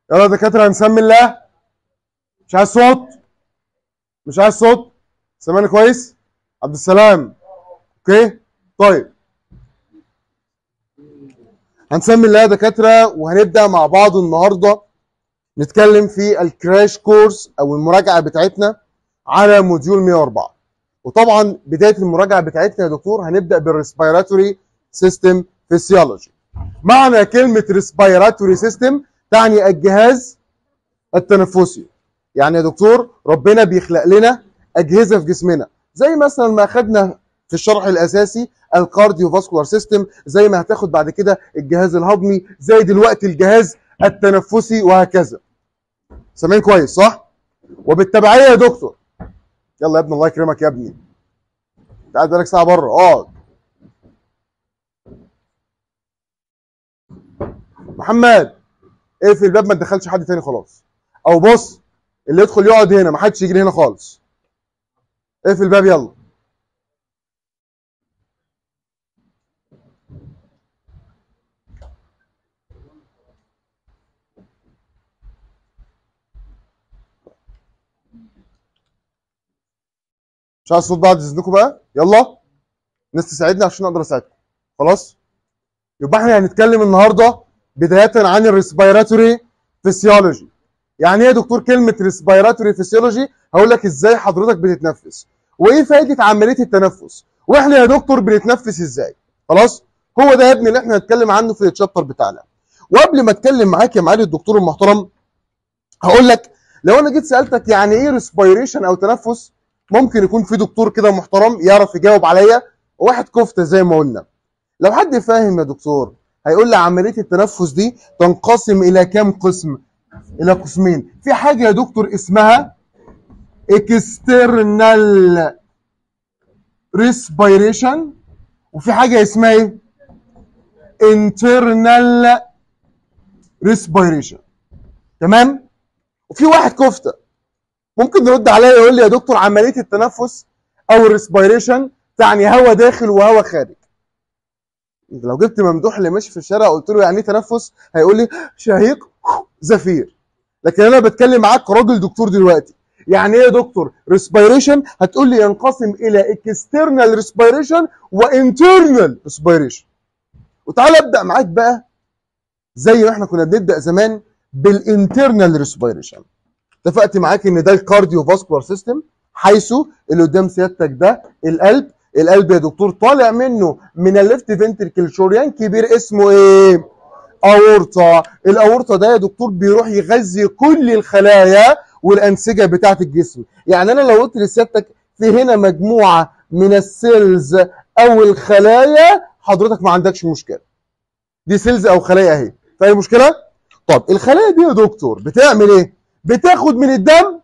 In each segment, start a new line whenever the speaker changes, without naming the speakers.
يلا يا دكاتره هنسمي الله مش عايز صوت مش عايز صوت سامعني كويس عبد السلام اوكي طيب هنسمي الله يا دكاتره وهنبدا مع بعض النهارده نتكلم في الكراش كورس او المراجعه بتاعتنا على موديول 104 وطبعا بدايه المراجعه بتاعتنا يا دكتور هنبدا بالريسبيراتوري سيستم فيسيولوجي معنى كلمه ريسبيراتوري سيستم تعني الجهاز التنفسي يعني يا دكتور ربنا بيخلق لنا اجهزه في جسمنا زي مثلا ما اخدنا في الشرح الاساسي الكارديو فاسكولار سيستم زي ما هتاخد بعد كده الجهاز الهضمي زي دلوقتي الجهاز التنفسي وهكذا سامعين كويس صح وبالتبعيه يا دكتور يلا يا ابني الله يكرمك يا ابني انت قاعد بقالك ساعه بره اقعد محمد اقفل الباب ما تدخلش حد تاني خلاص او بص اللي يدخل يقعد هنا ما حدش يجري هنا خالص اقفل الباب يلا مش عايز صوت بعد اذنكم بقى يلا الناس تساعدني عشان اقدر اساعدكم خلاص يبقى احنا هنتكلم النهارده بدايه عن الريسبيراتوري فيسيولوجي يعني ايه يا دكتور كلمه ريسبيراتوري فيسيولوجي هقول لك ازاي حضرتك بتتنفس وايه فائده عمليه التنفس واحنا يا دكتور بنتنفس ازاي خلاص هو ده يا ابني اللي احنا هنتكلم عنه في الشابتر بتاعنا وقبل ما اتكلم معاك يا معالي الدكتور المحترم هقول لك لو انا جيت سالتك يعني ايه ريسبيريشن او تنفس ممكن يكون في دكتور كده محترم يعرف يجاوب عليا وواحد كفته زي ما قلنا لو حد فاهم يا دكتور هيقول لي عمليه التنفس دي تنقسم الى كام قسم الى قسمين في حاجه يا دكتور اسمها اكسترنال ريسبيريشن وفي حاجه اسمها ايه انترنال ريسبيريشن تمام وفي واحد كفته ممكن نرد عليا يقول لي يا دكتور عمليه التنفس او الريسبيريشن تعني هواء داخل وهواء خارج انت لو جبت ممدوح اللي ماشي في الشارع قلت له يعني ايه تنفس هيقول لي شهيق زفير لكن انا بتكلم معاك كراجل دكتور دلوقتي يعني ايه يا دكتور ريسبيريشن هتقول لي ينقسم الى اكسترنال ريسبيريشن وانترنال ريسبيريشن وتعالى ابدا معاك بقى زي ما احنا كنا بنبدا زمان بالانترنال ريسبيريشن اتفقت معاك ان ده الكارديو فاسكولار سيستم حيث اللي قدام سيادتك ده القلب القلب يا دكتور طالع منه من الليفت فنتركل شريان كبير اسمه ايه اورطه الاورطه ده يا دكتور بيروح يغذي كل الخلايا والانسجه بتاعه الجسم يعني انا لو قلت لسيادتك في هنا مجموعه من السيلز او الخلايا حضرتك ما عندكش مشكله دي سيلز او خلايا اهي فاي مشكله طب الخلايا دي يا دكتور بتعمل ايه بتاخد من الدم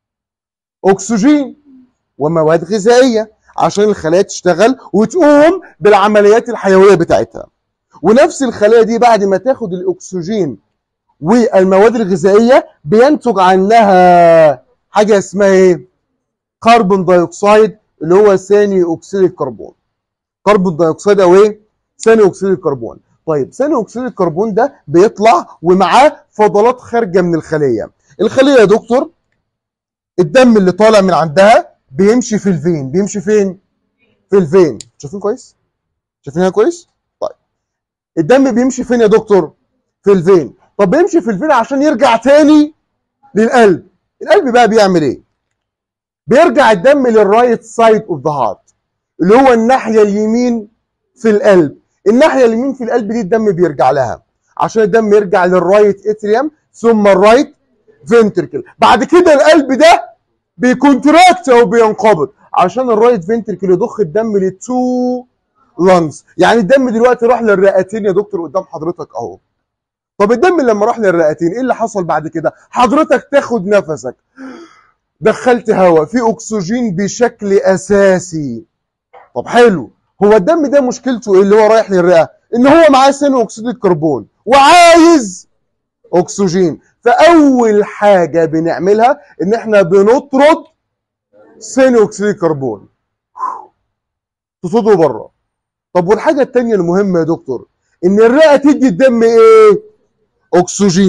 اكسجين ومواد غذائيه عشان الخلايا تشتغل وتقوم بالعمليات الحيويه بتاعتها ونفس الخلايا دي بعد ما تاخد الاكسجين والمواد الغذائيه بينتج عنها حاجه اسمها ايه كربون دايوكسيد اللي هو ثاني اكسيد الكربون كربون دايوكسيد او ايه ثاني اكسيد الكربون طيب ثاني اكسيد الكربون ده بيطلع ومعاه فضلات خارجه من الخليه الخليه يا دكتور الدم اللي طالع من عندها بيمشي في الفين بيمشي فين في الفين شايفين كويس شايفينها كويس طيب الدم بيمشي فين يا دكتور في الفين طب بيمشي في الفين عشان يرجع تاني للقلب القلب بقى بيعمل ايه بيرجع الدم للرايت سايد اوف ذا هارت اللي هو الناحيه اليمين في القلب الناحيه اليمين في القلب دي الدم بيرجع لها عشان الدم يرجع للرايت اتريوم ثم الرايت فنتركل بعد كده القلب ده بيكونتراكت او بينقبض عشان الرايت فنتركل يضخ الدم للتو لانجز يعني الدم دلوقتي راح للرئتين يا دكتور قدام حضرتك اهو طب الدم لما راح للرئتين ايه اللي حصل بعد كده حضرتك تاخد نفسك دخلت هواء في اكسجين بشكل اساسي طب حلو هو الدم ده مشكلته ايه اللي هو رايح للرئه ان هو معاه ثاني اكسيد الكربون وعايز اكسجين فاول حاجه بنعملها ان احنا بنطرد ثاني اكسيد الكربون تصوده بره طب والحاجه الثانيه المهمه يا دكتور ان الرئه تدي الدم ايه اكسجين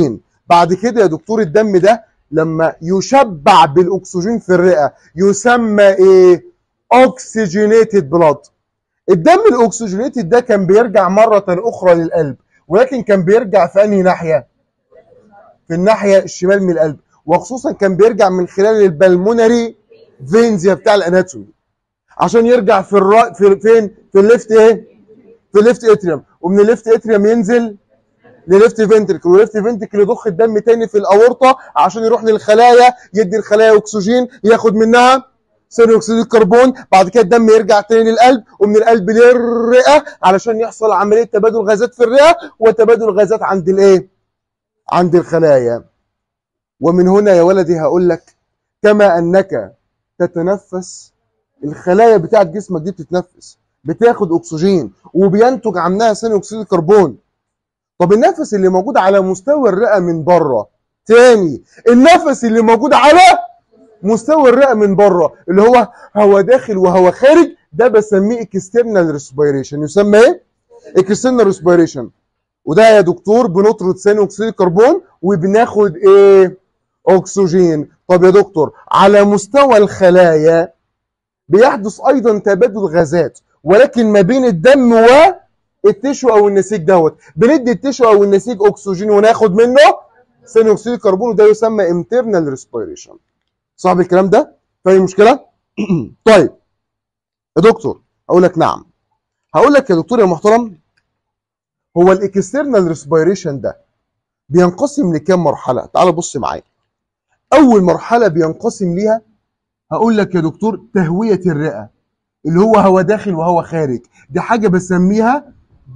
بعد كده يا دكتور الدم ده لما يشبع بالاكسجين في الرئه يسمى ايه اوكسجينيتد بلاد الدم الاكسجينيتد ده كان بيرجع مره اخرى للقلب ولكن كان بيرجع في انهي ناحيه في الناحيه الشمال من القلب وخصوصا كان بيرجع من خلال البلمونري فينز بتاع الاناتومي عشان يرجع في الرا... في فين في الليفت ايه في الليفت اتريوم ومن الليفت اتريوم ينزل لليفت فنتركل والليفت فنتركل يضخ الدم تاني في الاورطه عشان يروح للخلايا يدي الخلايا اكسجين ياخد منها ثاني اكسيد الكربون بعد كده الدم يرجع تاني للقلب ومن القلب للرئه علشان يحصل عمليه تبادل غازات في الرئه وتبادل غازات عند الايه عند الخلايا ومن هنا يا ولدي هقول لك كما انك تتنفس الخلايا بتاعت جسمك دي بتتنفس بتاخد اكسجين وبينتج عنها ثاني اكسيد الكربون طب النفس اللي موجود على مستوى الرئه من بره تاني النفس اللي موجود على مستوى الرئه من بره اللي هو هواء داخل وهواء خارج ده بسميه اكسترنال ريسبيريشن يسمى ايه؟ اكسترنال ريسبيريشن وده يا دكتور بنطرد ثاني اكسيد الكربون وبناخد ايه؟ اكسجين طب يا دكتور على مستوى الخلايا بيحدث ايضا تبادل غازات ولكن ما بين الدم والتشو او النسيج دوت بندي التشو او النسيج اكسجين وناخد منه ثاني اكسيد الكربون وده يسمى انترنال ريسبيريشن صعب الكلام ده فاهم مشكله طيب يا دكتور اقول لك نعم هقول لك يا دكتور يا محترم هو الاكسترنال ريسبيريشن ده بينقسم لكام مرحله تعال بص معايا اول مرحله بينقسم ليها هقول لك يا دكتور تهويه الرئه اللي هو هواء داخل وهواء خارج دي حاجه بسميها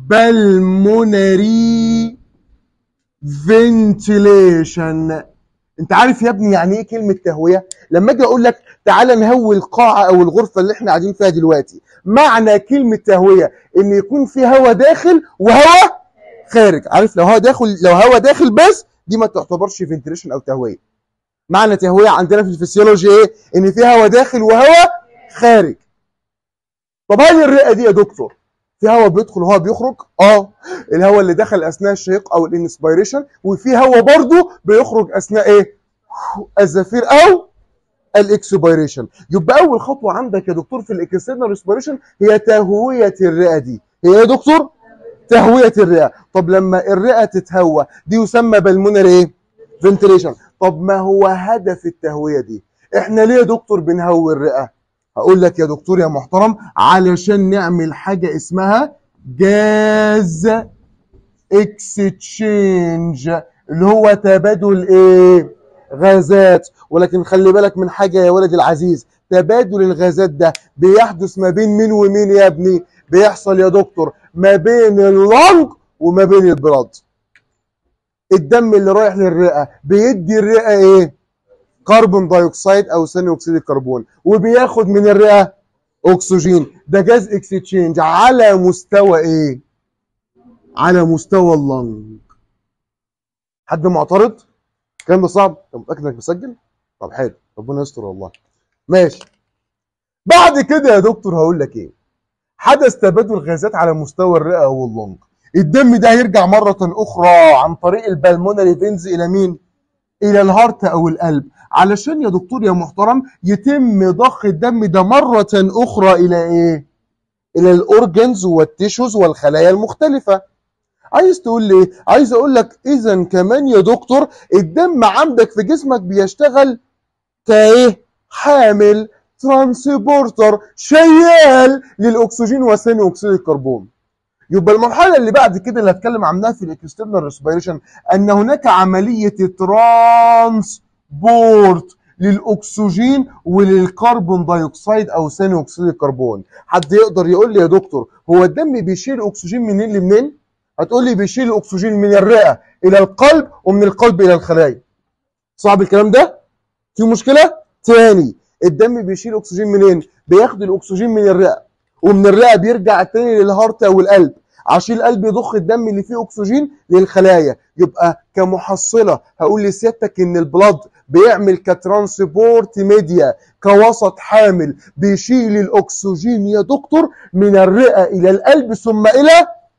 بالمونري فنتيليشن انت عارف يا ابني يعني ايه كلمه تهويه لما اجي اقول لك تعالى نهوي القاعه او الغرفه اللي احنا قاعدين فيها دلوقتي معنى كلمه تهويه ان يكون في هواء داخل وهواء خارج عارف لو هواء داخل لو هواء داخل بس دي ما تعتبرش فنتيليشن او تهويه معنى تهويه عندنا في الفسيولوجي ايه ان في هواء داخل وهواء خارج طب هل الرئه دي يا دكتور في هواء بيدخل وهواء بيخرج اه الهواء اللي دخل اثناء الشهيق او الانسبيريشن وفي هواء برضه بيخرج اثناء ايه الزفير او الاكسبيريشن يبقى اول خطوه عندك يا دكتور في الاكسترنال ريسبيريشن هي تهويه الرئه دي هي يا دكتور تهويه الرئه طب لما الرئه تتهوى دي يسمى بالمونري ايه فنتريشن طب ما هو هدف التهويه دي احنا ليه يا دكتور بنهوي الرئه هقول لك يا دكتور يا محترم علشان نعمل حاجه اسمها جاز اكستشينج اللي هو تبادل ايه غازات ولكن خلي بالك من حاجه يا ولدي العزيز تبادل الغازات ده بيحدث ما بين مين ومين يا ابني بيحصل يا دكتور ما بين اللنج وما بين البلاد الدم اللي رايح للرئه بيدي الرئه ايه كربون دايوكسيد او ثاني اكسيد الكربون وبياخد من الرئه اكسجين ده جاز اكستشينج على مستوى ايه على مستوى اللنج حد معترض الكلام ده صعب انت متاكد انك مسجل طب حلو ربنا يستر والله ماشي بعد كده يا دكتور هقول لك ايه حدث تبادل غازات على مستوى الرئه واللنج الدم ده هيرجع مره اخرى عن طريق البلمونري فينز الى مين الى الهارت او القلب علشان يا دكتور يا محترم يتم ضخ الدم ده مرة أخرى إلى إيه؟ إلى الأورجنز والتيشوز والخلايا المختلفة. عايز تقول لي إيه؟ عايز أقول لك إذا كمان يا دكتور الدم عندك في جسمك بيشتغل كإيه؟ حامل ترانسبورتر شيال للأكسجين وثاني أكسيد الكربون. يبقى المرحله اللي بعد كده اللي هتكلم عنها في الاكسترنال ريسبيريشن ان هناك عمليه ترانسبورت للاكسجين وللكربون دايوكسيد او ثاني اكسيد الكربون حد يقدر يقول لي يا دكتور هو الدم بيشيل اكسجين منين لمنين هتقول لي بيشيل الاكسجين من الرئه الى القلب ومن القلب الى الخلايا صعب الكلام ده في مشكله تاني الدم بيشيل اكسجين منين بياخد الاكسجين من الرئه ومن الرئه بيرجع تاني للهارت او القلب عشان القلب يضخ الدم اللي فيه اكسجين للخلايا يبقى كمحصله هقول لسيادتك ان البلاد بيعمل كترانسبورت ميديا كوسط حامل بيشيل الاكسجين يا دكتور من الرئه الى القلب ثم الى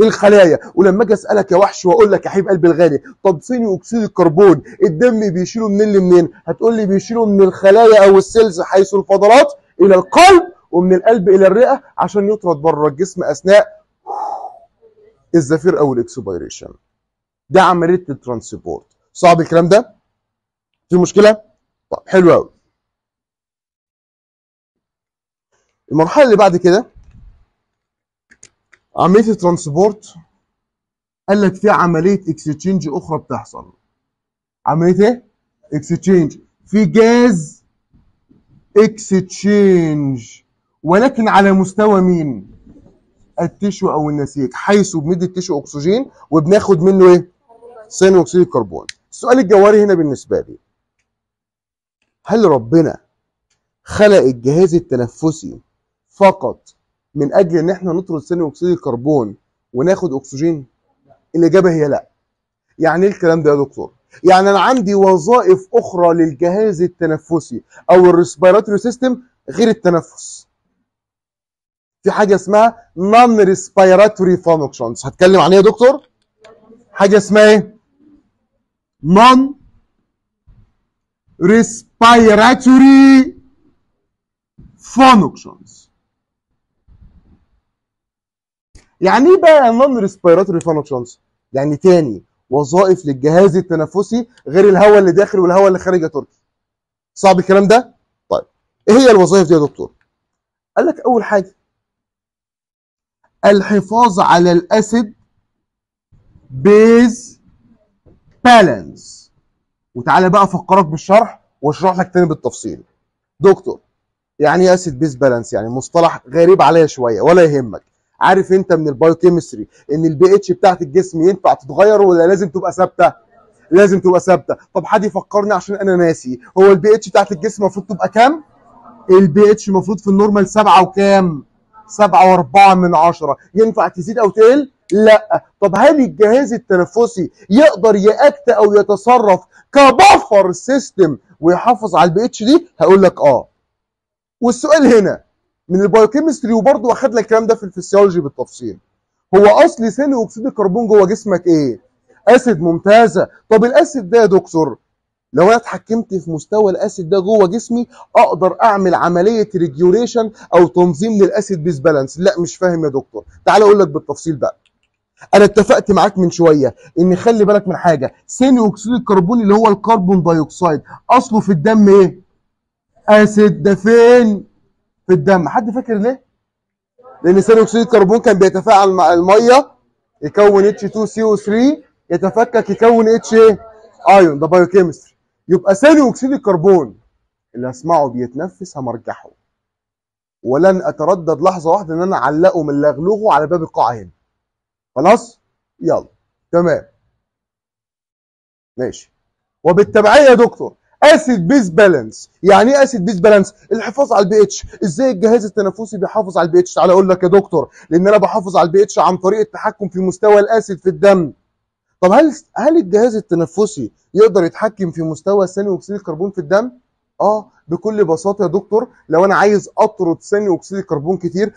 الخلايا ولما اجي اسالك يا وحش واقول لك يا حبيب قلبي الغالي طب ثاني اكسيد الكربون الدم بيشيله منين لمنين هتقول لي بيشيله من الخلايا او السيلز حيث الفضلات الى القلب ومن القلب الى الرئه عشان يطرد بره الجسم اثناء الزفير او الاكسبيريشن ده عمليه الترانسبورت صعب الكلام ده في مشكله طب حلو قوي المرحله اللي بعد كده عمليه الترانسبورت قال لك في عمليه اكستشينج اخرى بتحصل عمليه ايه اكستشينج في جاز اكستشينج ولكن على مستوى مين التشو او النسيج حيث بندي التشو اكسجين وبناخد منه ايه ثاني اكسيد الكربون السؤال الجوهري هنا بالنسبه لي هل ربنا خلق الجهاز التنفسي فقط من اجل ان احنا نطرد ثاني اكسيد الكربون وناخد اكسجين الاجابه هي لا يعني ايه الكلام ده يا دكتور يعني انا عندي وظائف اخرى للجهاز التنفسي او الريسبيراتوري سيستم غير التنفس في حاجه اسمها نون ريسبيراتوري فانكشنز هتكلم عن ايه يا دكتور حاجه اسمها ايه نون ريسبيراتوري فانكشنز يعني ايه بقى نون ريسبيراتوري فانكشنز يعني تاني وظائف للجهاز التنفسي غير الهواء اللي داخل والهواء اللي خارج يا تركي صعب الكلام ده طيب ايه هي الوظائف دي يا دكتور قال لك اول حاجه الحفاظ على الاسيد بيز بالانس وتعالى بقى افكرك بالشرح واشرح لك تاني بالتفصيل دكتور يعني ايه اسيد بيز بالانس يعني مصطلح غريب عليا شويه ولا يهمك عارف انت من البايوكيمستري ان البي اتش بتاعت الجسم ينفع تتغير ولا لازم تبقى ثابته لازم تبقى ثابته طب حد يفكرني عشان انا ناسي هو البي اتش بتاعت الجسم المفروض تبقى كام البي اتش المفروض في النورمال 7 وكام 7 و4 من 10 ينفع تزيد او تقل لا طب هل الجهاز التنفسي يقدر يأكت او يتصرف كبفر سيستم ويحافظ على البي اتش دي هقول لك اه والسؤال هنا من البايوكيمستري وبرضه واخد لك الكلام ده في الفسيولوجي بالتفصيل هو اصل ثاني اكسيد الكربون جوه جسمك ايه اسيد ممتازه طب الاسيد ده يا دكتور لو انا اتحكمت في مستوى الاسيد ده جوه جسمي اقدر اعمل عمليه ريجوليشن او تنظيم للاسيد بيس بالانس لا مش فاهم يا دكتور تعال اقول لك بالتفصيل بقى انا اتفقت معاك من شويه ان خلي بالك من حاجه ثاني اكسيد الكربون اللي هو الكربون دايوكسيد اصله في الدم ايه اسيد ده فين في الدم حد فاكر ليه لان ثاني اكسيد الكربون كان بيتفاعل مع الميه يكون H2CO3 يتفكك يكون اتش ايه ايون ده بايوكيمستري يبقى ثاني اكسيد الكربون اللي اسمعه بيتنفس همرجحه ولن اتردد لحظه واحده ان انا اعلقه من لغلوغه على باب القاعه هنا خلاص يلا تمام ماشي وبالتبعيه يا دكتور اسيد بيز بالانس يعني ايه اسيد بيز بالانس الحفاظ على البي اتش ازاي الجهاز التنفسي بيحافظ على البي اتش تعالى اقول لك يا دكتور لان انا بحافظ على البي اتش عن طريق التحكم في مستوى الاسيد في الدم طب هل هل الجهاز التنفسي يقدر يتحكم في مستوى ثاني اكسيد الكربون في الدم اه بكل بساطه يا دكتور لو انا عايز اطرد ثاني اكسيد الكربون كتير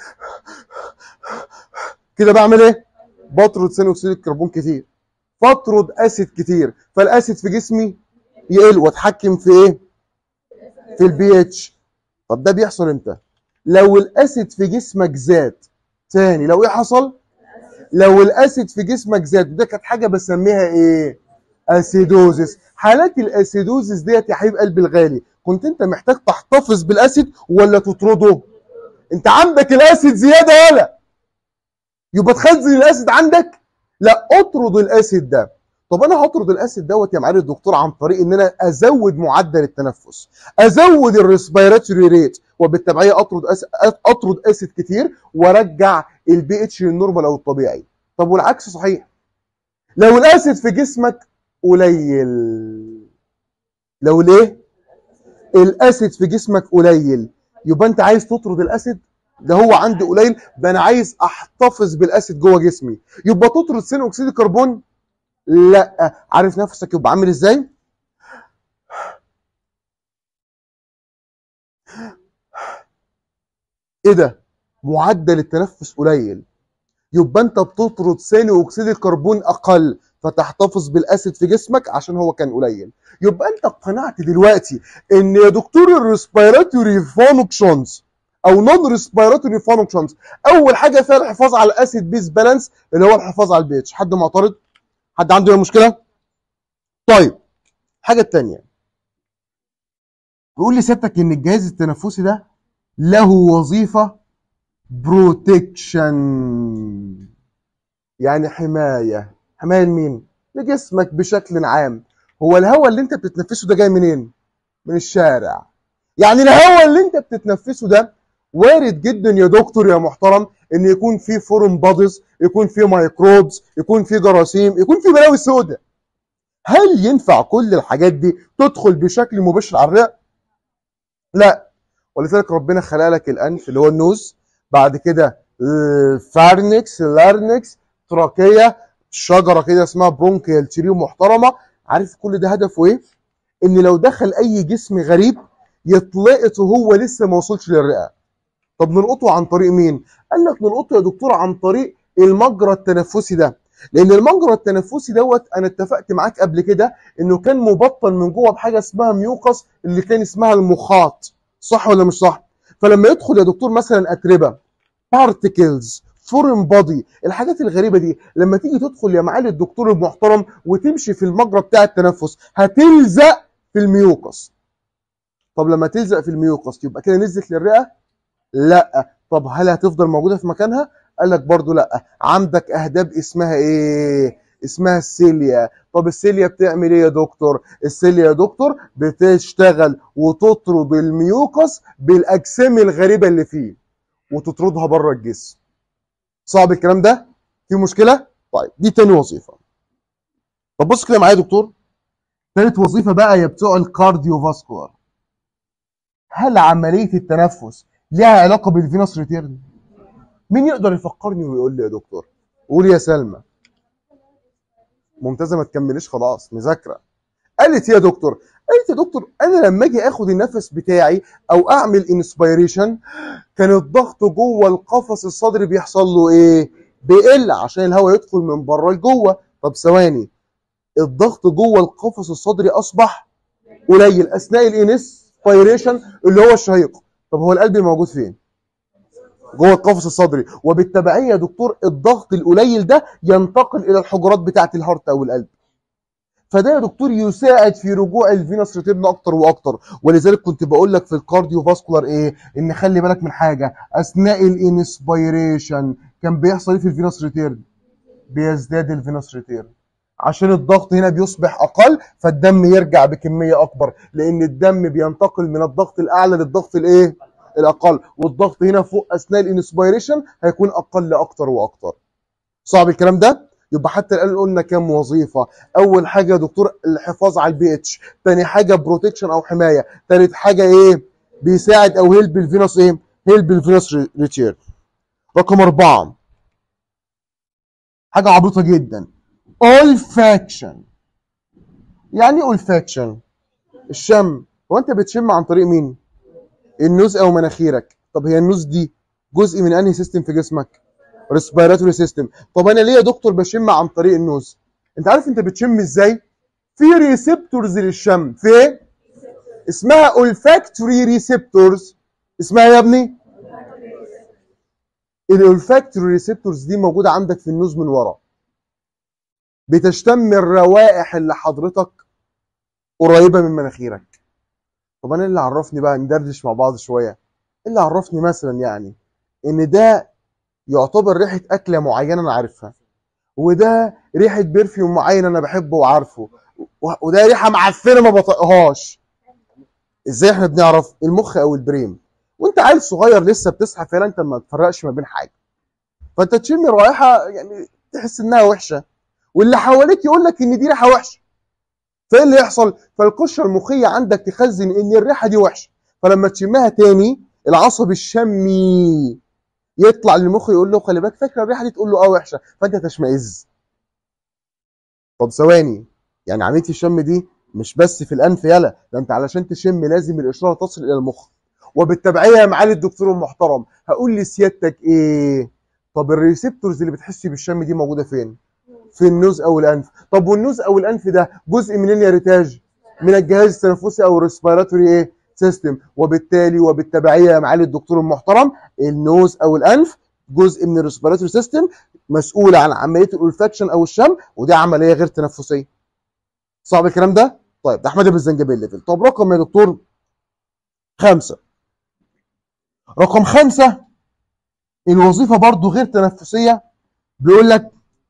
كده بعمل ايه بطرد ثاني اكسيد الكربون كتير فاطرد اسيد كتير فالاسيد في جسمي يقل واتحكم في ايه في البي اتش طب ده بيحصل امتى لو الاسيد في جسمك زاد تاني لو ايه حصل لو الاسيد في جسمك زاد وده كانت حاجه بسميها ايه اسيدوزس حالات الاسيدوزس ديت يا حبيب قلبي الغالي كنت انت محتاج تحتفظ بالاسيد ولا تطرده انت عندك الاسيد زياده ولا يبقى تخزن الاسيد عندك لا اطرد الاسيد ده طب انا هطرد الاسيد دوت يا معالي الدكتور عن طريق ان انا ازود معدل التنفس ازود الريسبيراتوري ريت وبالتبعيه اطرد أس... اطرد اسيد كتير وارجع البي اتش للنورمال او الطبيعي طب والعكس صحيح لو الاسيد في جسمك قليل لو ليه الاسيد في جسمك قليل يبقى انت عايز تطرد الاسيد ده هو عندي قليل ده انا عايز احتفظ بالاسيد جوه جسمي يبقى تطرد ثاني اكسيد الكربون لا عارف نفسك يبقى عامل ازاي ايه ده معدل التنفس قليل يبقى انت بتطرد ثاني اكسيد الكربون اقل فتحتفظ بالاسيد في جسمك عشان هو كان قليل يبقى انت اقتنعت دلوقتي ان يا دكتور الريسبيراتوري فانكشنز او نون ريسبيراتوري فانكشنز اول حاجه فيها الحفاظ على الاسيد بيس بالانس اللي هو الحفاظ على البي اتش حد معترض حد عنده اي مشكله طيب الحاجه الثانيه بيقول لي سيادتك ان الجهاز التنفسي ده له وظيفه بروتكشن يعني حمايه حمايه لمين لجسمك بشكل عام هو الهواء اللي انت بتتنفسه ده جاي منين من الشارع يعني الهواء اللي انت بتتنفسه ده وارد جدا يا دكتور يا محترم ان يكون فيه فورم بوديز يكون فيه ميكروبز يكون فيه جراثيم يكون فيه بلاوي سوداء هل ينفع كل الحاجات دي تدخل بشكل مباشر على الرئه لا ولذلك ربنا خلق لك الانف اللي هو النوز بعد كده الفارنكس اللارنكس تراكيه شجره كده اسمها برونكيال تري محترمه عارف كل ده هدفه ايه ان لو دخل اي جسم غريب يتلقط وهو لسه ما وصلش للرئه طب نلقطه عن طريق مين قال لك نلقطه يا دكتور عن طريق المجرى التنفسي ده لان المجرى التنفسي دوت انا اتفقت معاك قبل كده انه كان مبطن من جوه بحاجه اسمها ميوقس اللي كان اسمها المخاط صح ولا مش صح فلما يدخل يا دكتور مثلا اتربه بارتكلز فورن بودي الحاجات الغريبه دي لما تيجي تدخل يا معالي الدكتور المحترم وتمشي في المجرى بتاع التنفس هتلزق في الميوقس طب لما تلزق في الميوقس يبقى كده نزلت للرئه لا طب هل هتفضل موجوده في مكانها قال لك برضو لا عندك اهداب اسمها ايه اسمها السيليا طب السيليا بتعمل ايه يا دكتور السيليا يا دكتور بتشتغل وتطرد الميوكس بالاجسام الغريبه اللي فيه وتطردها بره الجسم صعب الكلام ده في مشكله طيب دي تاني وظيفه طب بص كده معايا يا دكتور تالت وظيفه بقى يا بتوع الكارديو فاسكولار هل عمليه التنفس لها علاقه بالفينوس ريتيرن مين يقدر يفكرني ويقول لي يا دكتور قول يا سلمى ممتازه ما تكمليش خلاص مذاكره قالت يا دكتور قالت يا دكتور انا لما اجي اخد النفس بتاعي او اعمل انسبيريشن كان الضغط جوه القفص الصدري بيحصل له ايه بيقل عشان الهواء يدخل من بره لجوه طب ثواني الضغط جوه القفص الصدري اصبح قليل اثناء الانسبيريشن اللي هو الشهيق طب هو القلب موجود فين جوه القفص الصدري وبالتبعيه يا دكتور الضغط القليل ده ينتقل الى الحجرات بتاعه الهارت او القلب فده يا دكتور يساعد في رجوع الفينوس ريتيرن اكتر واكتر ولذلك كنت بقول لك في الكارديو فاسكولار ايه ان خلي بالك من حاجه اثناء الانسبيريشن كان بيحصل ايه في الفينوس ريتيرن بيزداد الفينوس ريتيرن عشان الضغط هنا بيصبح اقل فالدم يرجع بكميه اكبر لان الدم بينتقل من الضغط الاعلى للضغط الايه الاقل والضغط هنا فوق اثناء الانسبيريشن هيكون اقل اكتر واكتر صعب الكلام ده يبقى حتى الان قلنا كام وظيفه اول حاجه يا دكتور الحفاظ على البي اتش ثاني حاجه بروتكشن او حمايه ثالث حاجه ايه بيساعد او هيلب الفينوس ايه هيلب الفينوس ريتير رقم أربعة حاجة عبيطة جدا olfaction يعني ايه olfaction الشم هو انت بتشم عن طريق مين النوز او مناخيرك طب هي النوز دي جزء من انهي سيستم في جسمك ريسبيراتوري سيستم طب انا ليه يا دكتور بشم عن طريق النوز انت عارف انت بتشم ازاي في ريسبتورز للشم في ايه اسمها olfactory ريسبتورز اسمها يا ابني الولفاكتوري ريسبتورز دي موجوده عندك في النوز من ورا بتشتم الروائح اللي حضرتك قريبه من مناخيرك طب انا اللي عرفني بقى ندردش مع بعض شويه اللي عرفني مثلا يعني ان ده يعتبر ريحه اكله معينه انا عارفها وده ريحه برفيوم معين انا بحبه وعارفه وده ريحه معفنه ما بطيقهاش ازاي احنا بنعرف المخ او البريم وانت عيل صغير لسه بتصحى فعلا انت ما تفرقش ما بين حاجه فانت تشم رائحه يعني تحس انها وحشه واللي حواليك يقول لك ان دي ريحه وحشه فايه اللي يحصل فالقشره المخيه عندك تخزن ان الريحه دي وحشه فلما تشمها تاني العصب الشمي يطلع للمخ يقول له خلي بالك فاكر الريحه دي تقول له اه وحشه فانت تشمئز طب ثواني يعني عمليه الشم دي مش بس في الانف يلا ده انت علشان تشم لازم الاشاره تصل الى المخ وبالتبعيه يا معالي الدكتور المحترم هقول لسيادتك ايه طب الريسبتورز اللي بتحسي بالشم دي موجوده فين في النوز او الانف طب والنوز او الانف ده جزء منين يا ريتاج من الجهاز التنفسي او الريسبيراتوري ايه سيستم وبالتالي وبالتبعيه يا معالي الدكتور المحترم النوز او الانف جزء من الريسبيراتوري سيستم مسؤول عن عمليه الاولفاكشن او الشم ودي عمليه غير تنفسيه صعب الكلام ده طيب ده احمد ابن الزنجبيل ليفل طب رقم يا دكتور خمسة رقم خمسة الوظيفة برضو غير تنفسية بيقول لك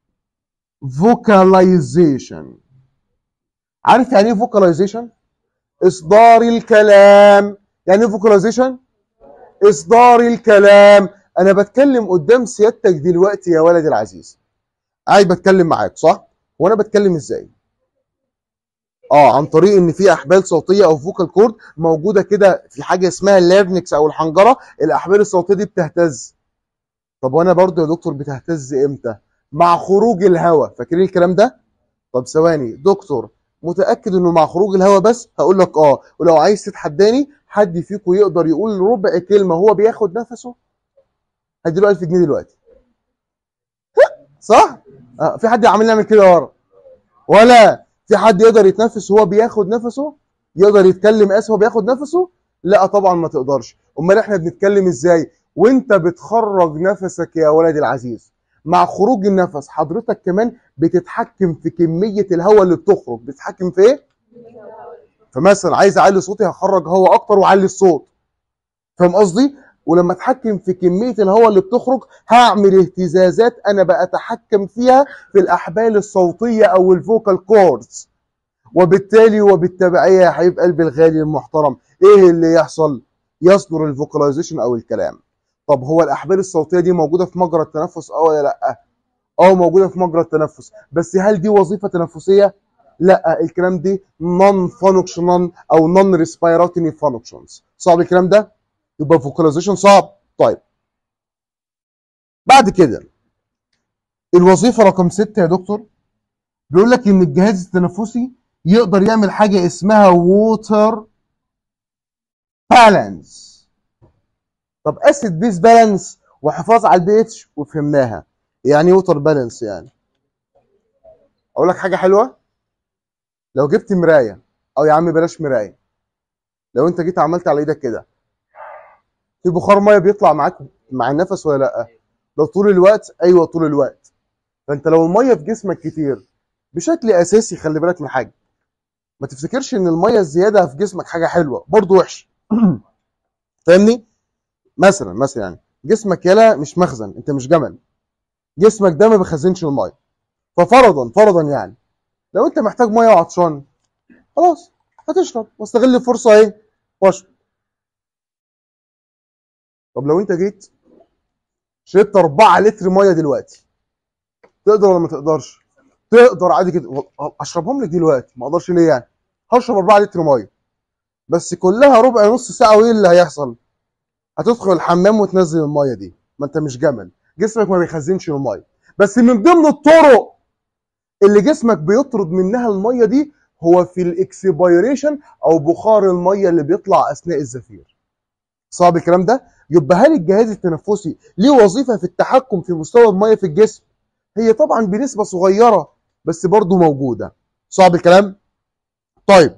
vocalization عارف يعني ايه vocalization؟ إصدار الكلام يعني ايه vocalization؟ إصدار الكلام أنا بتكلم قدام سيادتك دلوقتي يا ولدي العزيز قاعد بتكلم معاك صح؟ وأنا بتكلم إزاي؟ اه عن طريق ان في احبال صوتيه او فوكال كورد موجوده كده في حاجه اسمها اللارنكس او الحنجره الاحبال الصوتيه دي بتهتز طب وانا برضو يا دكتور بتهتز امتى مع خروج الهواء فاكرين الكلام ده طب ثواني دكتور متاكد انه مع خروج الهواء بس هقول لك اه ولو عايز تتحداني حد فيكم يقدر يقول ربع كلمه هو بياخد نفسه هديله 1000 جنيه دلوقتي صح آه في حد عامل يعمل كده ورا ولا في حد يقدر يتنفس وهو بياخد نفسه يقدر يتكلم اسف وهو بياخد نفسه لا طبعا ما تقدرش امال احنا بنتكلم ازاي وانت بتخرج نفسك يا ولدي العزيز مع خروج النفس حضرتك كمان بتتحكم في كميه الهواء اللي بتخرج بتتحكم في ايه فمثلا عايز اعلي صوتي هخرج هواء اكتر واعلي الصوت فاهم قصدي ولما اتحكم في كميه الهواء اللي بتخرج هعمل اهتزازات انا بتحكم فيها في الاحبال الصوتيه او الفوكال كوردز وبالتالي وبالتبعيه يا حبيب قلبي الغالي المحترم ايه اللي يحصل يصدر الفوكاليزيشن او الكلام طب هو الاحبال الصوتيه دي موجوده في مجرى التنفس اه ولا لا اه موجوده في مجرى التنفس بس هل دي وظيفه تنفسيه لا الكلام دي نون فانكشنال او نون ريسبيراتوري فانكشنز صعب الكلام ده يبقى فوكاليزيشن صعب طيب بعد كده الوظيفه رقم ستة يا دكتور بيقول لك ان الجهاز التنفسي يقدر يعمل حاجه اسمها ووتر بالانس طب اسيد بيس بالانس وحفاظ على البي اتش وفهمناها يعني ووتر بالانس يعني اقول لك حاجه حلوه لو جبت مرايه او يا عم بلاش مرايه لو انت جيت عملت على ايدك كده في بخار ميه بيطلع معاك مع النفس ولا لا لو طول الوقت ايوه طول الوقت فانت لو الميه في جسمك كتير بشكل اساسي خلي بالك من حاجه ما تفتكرش ان الميه الزياده في جسمك حاجه حلوه برضه وحشه فاهمني مثلا مثلا يعني جسمك يلا مش مخزن انت مش جمل جسمك ده ما بيخزنش الميه ففرضا فرضا يعني لو انت محتاج ميه وعطشان خلاص هتشرب واستغل الفرصه ايه واشرب طب لو انت جيت شربت 4 لتر ميه دلوقتي تقدر ولا ما تقدرش تقدر عادي كده اشربهم لك دلوقتي ما اقدرش ليه يعني هشرب 4 لتر ميه بس كلها ربع نص ساعه وايه اللي هيحصل هتدخل الحمام وتنزل الميه دي ما انت مش جمل جسمك ما بيخزنش الميه بس من ضمن الطرق اللي جسمك بيطرد منها الميه دي هو في الاكسبيريشن او بخار الميه اللي بيطلع اثناء الزفير صعب الكلام ده يبقى هل الجهاز التنفسي ليه وظيفه في التحكم في مستوى الميه في الجسم هي طبعا بنسبه صغيره بس برضه موجوده صعب الكلام طيب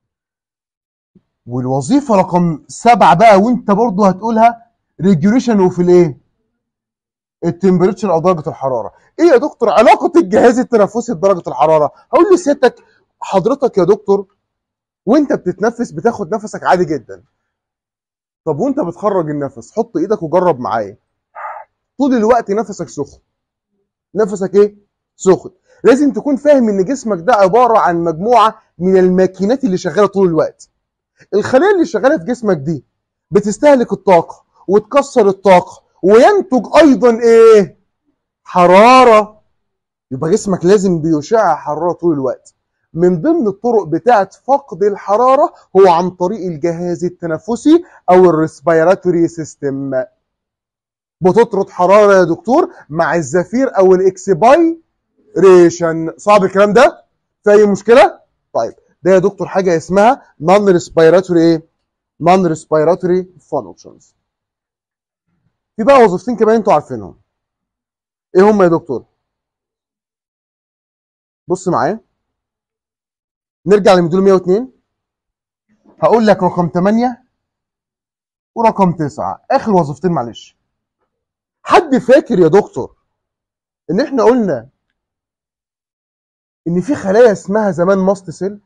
والوظيفه رقم سبعه بقى وانت برضه هتقولها ريجوليشن وفي الايه التمبريتشر او درجه الحراره ايه يا دكتور علاقه الجهاز التنفسي بدرجه الحراره هقول لسيادتك حضرتك يا دكتور وانت بتتنفس بتاخد نفسك عادي جدا طب وانت بتخرج النفس حط ايدك وجرب معايا طول الوقت نفسك سخن نفسك ايه سخن لازم تكون فاهم ان جسمك ده عباره عن مجموعه من الماكينات اللي شغاله طول الوقت الخلايا اللي شغاله في جسمك دي بتستهلك الطاقه وتكسر الطاقه وينتج ايضا ايه حراره يبقى جسمك لازم بيشع حراره طول الوقت من ضمن الطرق بتاعه فقد الحراره هو عن طريق الجهاز التنفسي او الريسبيراتوري سيستم بتطرد حراره يا دكتور مع الزفير او الاكسبايريشن صعب الكلام ده في اي مشكله طيب ده يا دكتور حاجه اسمها نون ريسبيراتوري ايه نون ريسبيراتوري فانكشنز في بقى وظيفتين كمان انتوا عارفينهم ايه هم يا دكتور بص معايا نرجع لمديول 102 هقول لك رقم 8 ورقم 9 اخر وظيفتين معلش حد فاكر يا دكتور ان احنا قلنا ان في خلايا اسمها زمان ماست سيل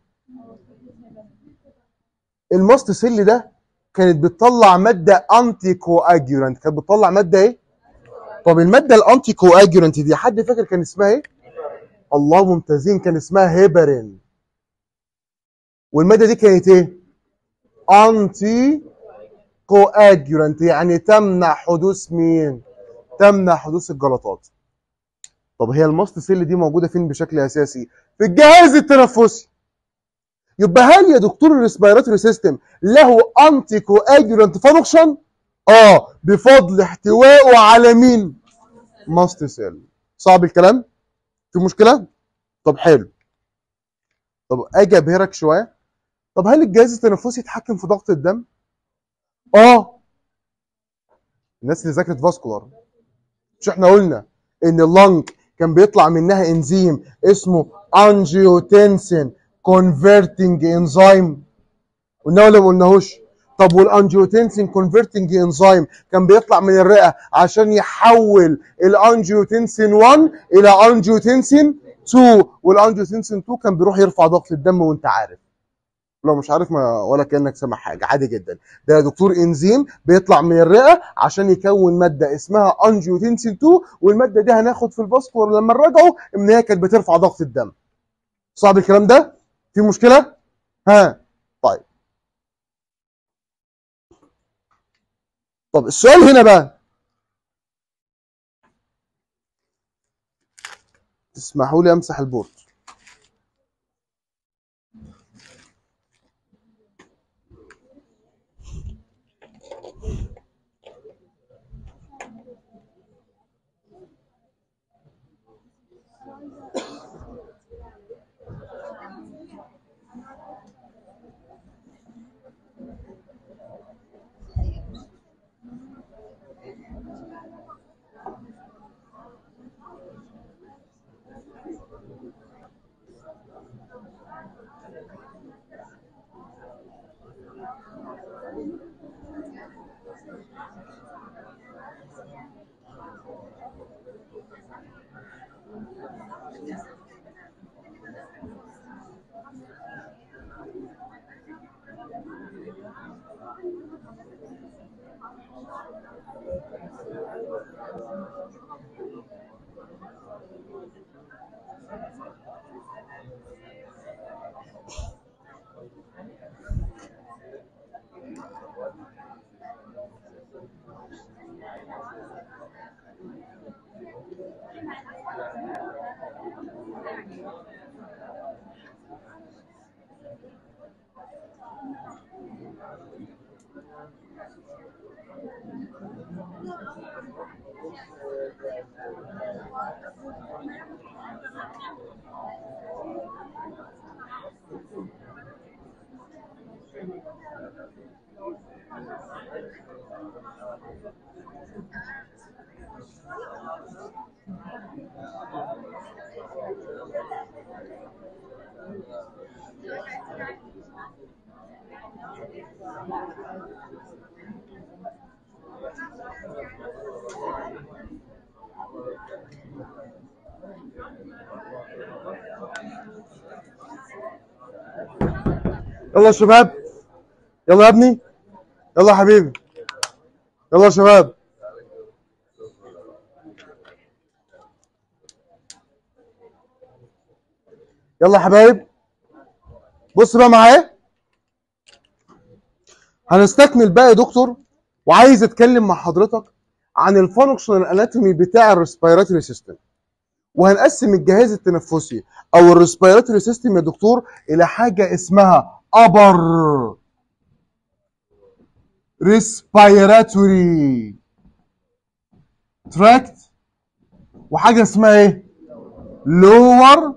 الماست سيل ده كانت بتطلع ماده انتي كواجيولانت كانت بتطلع ماده ايه طب الماده الانتي كواجيولانت دي حد فاكر كان اسمها ايه الله ممتازين كان اسمها هيبرين والماده دي كانت ايه انتي كواجيولانت يعني تمنع حدوث مين تمنع حدوث الجلطات طب هي الماست سيل دي موجوده فين بشكل اساسي في الجهاز التنفسي يبقى هل يا دكتور الريسبيراتوري سيستم له انتي كواجولانت فانكشن اه بفضل احتوائه على مين ماست سيل صعب الكلام في مشكله طب حلو طب اجي ابهرك شويه طب هل الجهاز التنفسي يتحكم في ضغط الدم اه الناس اللي ذاكرت فاسكولار مش احنا قلنا ان اللنج كان بيطلع منها انزيم اسمه انجيوتنسين كونفرتنج انزيم قلنا ولا ما قلناهوش طب والانجيوتنسين كونفرتنج انزيم كان بيطلع من الرئه عشان يحول الانجيوتنسين 1 الى انجيوتنسين 2 والانجيوتنسين 2 كان بيروح يرفع ضغط الدم وانت عارف لو مش عارف ما ولا كانك سامع حاجه عادي جدا ده يا دكتور انزيم بيطلع من الرئه عشان يكون ماده اسمها انجيوتنسين 2 والماده دي هناخد في الباسبور لما نراجعه ان هي كانت بترفع ضغط الدم صعب الكلام ده في مشكله ها طيب طب السؤال هنا بقى تسمحوا لي امسح البورد يلا يا شباب يلا يا ابني يلا يا حبيبي يلا يا شباب يلا يا حبايب بص بقى معايا هنستكمل بقى يا دكتور وعايز اتكلم مع حضرتك عن الفانكشنال اناتومي بتاع الريسبيراتوري سيستم وهنقسم الجهاز التنفسي او الريسبيراتوري سيستم يا دكتور الى حاجه اسمها upper respiratory tract وحاجه اسمها ايه lower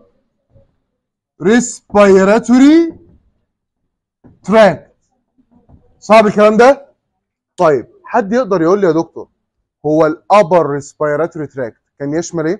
respiratory tract صعب الكلام ده طيب حد يقدر يقول لي يا دكتور هو الابر ريسبيراتوري تراكت كان يشمل ايه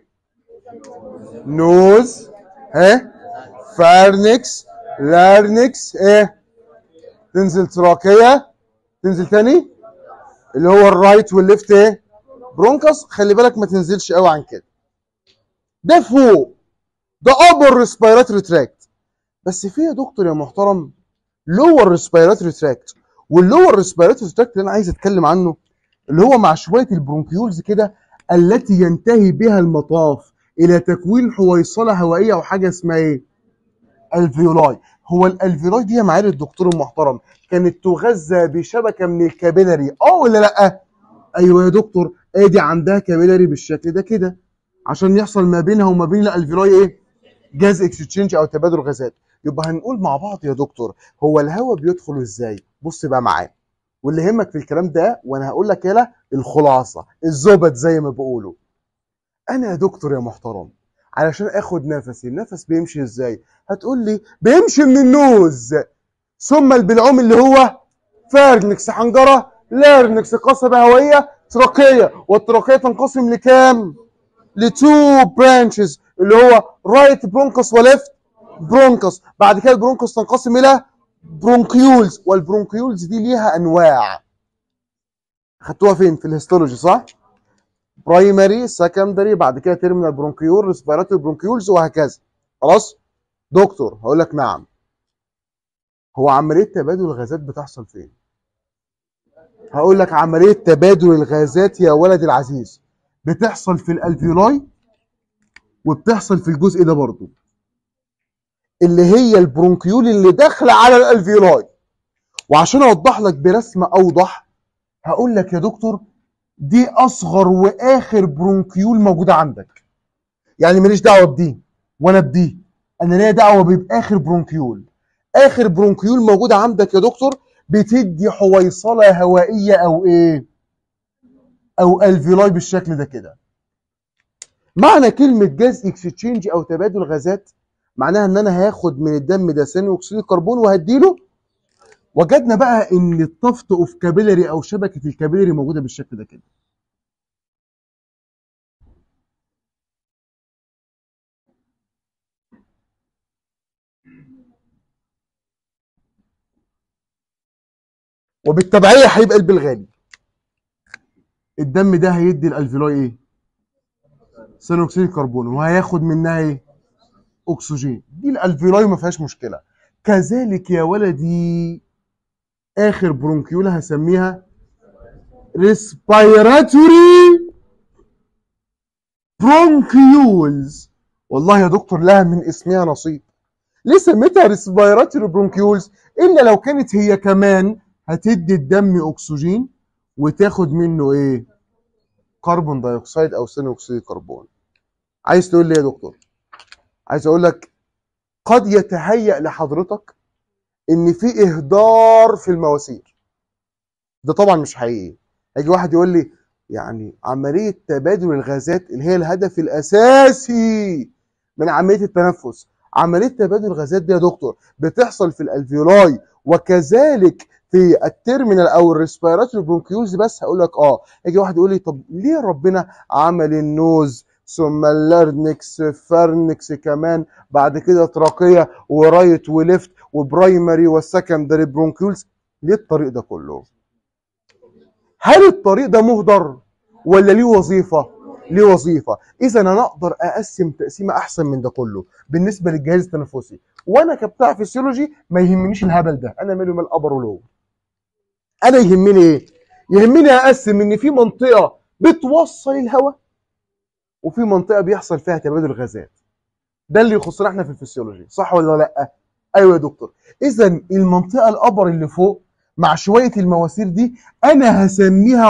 نوز ها فارنكس لارنكس ايه تنزل تراكيه تنزل تاني اللي هو الرايت والليفت ايه برونكس خلي بالك ما تنزلش قوي عن كده ده فوق ده ابر ريسبيراتوري تراكت بس في يا دكتور يا محترم لور ريسبيراتوري تراكت واللور ريسبيراتوري تراكت اللي انا عايز اتكلم عنه اللي هو مع شويه البرونكيولز كده التي ينتهي بها المطاف الى تكوين حويصله هوائيه او حاجه اسمها ايه؟ الفيولاي هو الالفيولاي دي يا معالي الدكتور المحترم كانت تغذى بشبكه من الكابيلاري اه ولا لا؟ ايوه يا دكتور ادي عندها كابيلاري بالشكل ده كده عشان يحصل ما بينها وما بين الالفيولاي ايه؟ جاز اكسشينج او تبادل غازات يبقى هنقول مع بعض يا دكتور هو الهواء بيدخل ازاي؟ بص بقى معايا واللي يهمك في الكلام ده وانا هقول لك يلا الخلاصه الزبد زي ما بيقولوا انا يا دكتور يا محترم علشان اخد نفسي النفس بيمشي ازاي هتقول لي بيمشي من النوز ثم البلعوم اللي هو فارنكس حنجره لارنكس قصبه هوائيه تراكيه والتراكيه تنقسم لكام لتو برانشز اللي هو رايت برونكس وليفت برونكس بعد كده البرونكس تنقسم الى برونكيولز والبرونكيولز دي ليها انواع خدتوها فين في الهيستولوجي صح برايمري سكندري بعد كده تيرمينال برونكيول ريسبيراتوري برونكيولز وهكذا خلاص دكتور هقول لك نعم هو عمليه تبادل الغازات بتحصل فين هقول لك عمليه تبادل الغازات يا ولدي العزيز بتحصل في الالفيولاي وبتحصل في الجزء ده برضو اللي هي البرونكيول اللي داخله على الالفيولاي وعشان اوضح لك برسمه اوضح هقول لك يا دكتور دي اصغر واخر برونكيول موجوده عندك يعني ماليش دعوه بدي وانا بدي انا ليا دعوه باخر برونكيول اخر برونكيول موجوده عندك يا دكتور بتدي حويصله هوائيه او ايه او الفيولاي بالشكل ده كده معنى كلمه جاز اكسشينج او تبادل غازات معناها ان انا هاخد من الدم ده ثاني اكسيد الكربون وهديله وجدنا بقى ان الطفت اوف كابيلاري او شبكه الكابيلاري موجوده بالشكل ده كده وبالتبعيه هيبقى البلغاري الدم ده هيدي الالفيولاي ايه ثاني اكسيد الكربون وهياخد منها ايه اكسجين دي الالفيولاي ما فيهاش مشكله كذلك يا ولدي اخر برونكيول هسميها ريسبيراتوري برونكيولز والله يا دكتور لها من اسمها نصيب ليه سميتها ريسبيراتوري برونكيولز الا لو كانت هي كمان هتدي الدم اكسجين وتاخد منه ايه كربون دايوكسيد او ثاني اكسيد الكربون عايز تقول لي يا دكتور عايز اقول لك قد يتهيأ لحضرتك ان في اهدار في المواسير ده طبعا مش حقيقي هيجي واحد يقول لي يعني عمليه تبادل الغازات اللي هي الهدف الاساسي من عمليه التنفس عمليه تبادل الغازات دي يا دكتور بتحصل في الالفيولاي وكذلك في التيرمينال او الريسبيراتوري برونكيولز بس هقول لك اه يجي واحد يقول لي طب ليه ربنا عمل النوز ثم اللارنكس فارنكس كمان بعد كده تراقيه ورايت وليفت وبرايمري والسكندري برونكيولز ليه الطريق ده كله هل الطريق ده مهدر ولا ليه وظيفه ليه وظيفه اذا انا اقدر اقسم تقسيمه احسن من ده كله بالنسبه للجهاز التنفسي وانا كبتاع فيسيولوجي ما يهمنيش الهبل ده انا مالي مال ابر ولو انا يهمني ايه يهمني اقسم ان في منطقه بتوصل الهواء وفي منطقه بيحصل فيها تبادل غازات ده اللي يخصنا احنا في الفسيولوجي صح ولا لا ايوه يا دكتور اذا المنطقه الابر اللي فوق مع شويه المواسير دي انا هسميها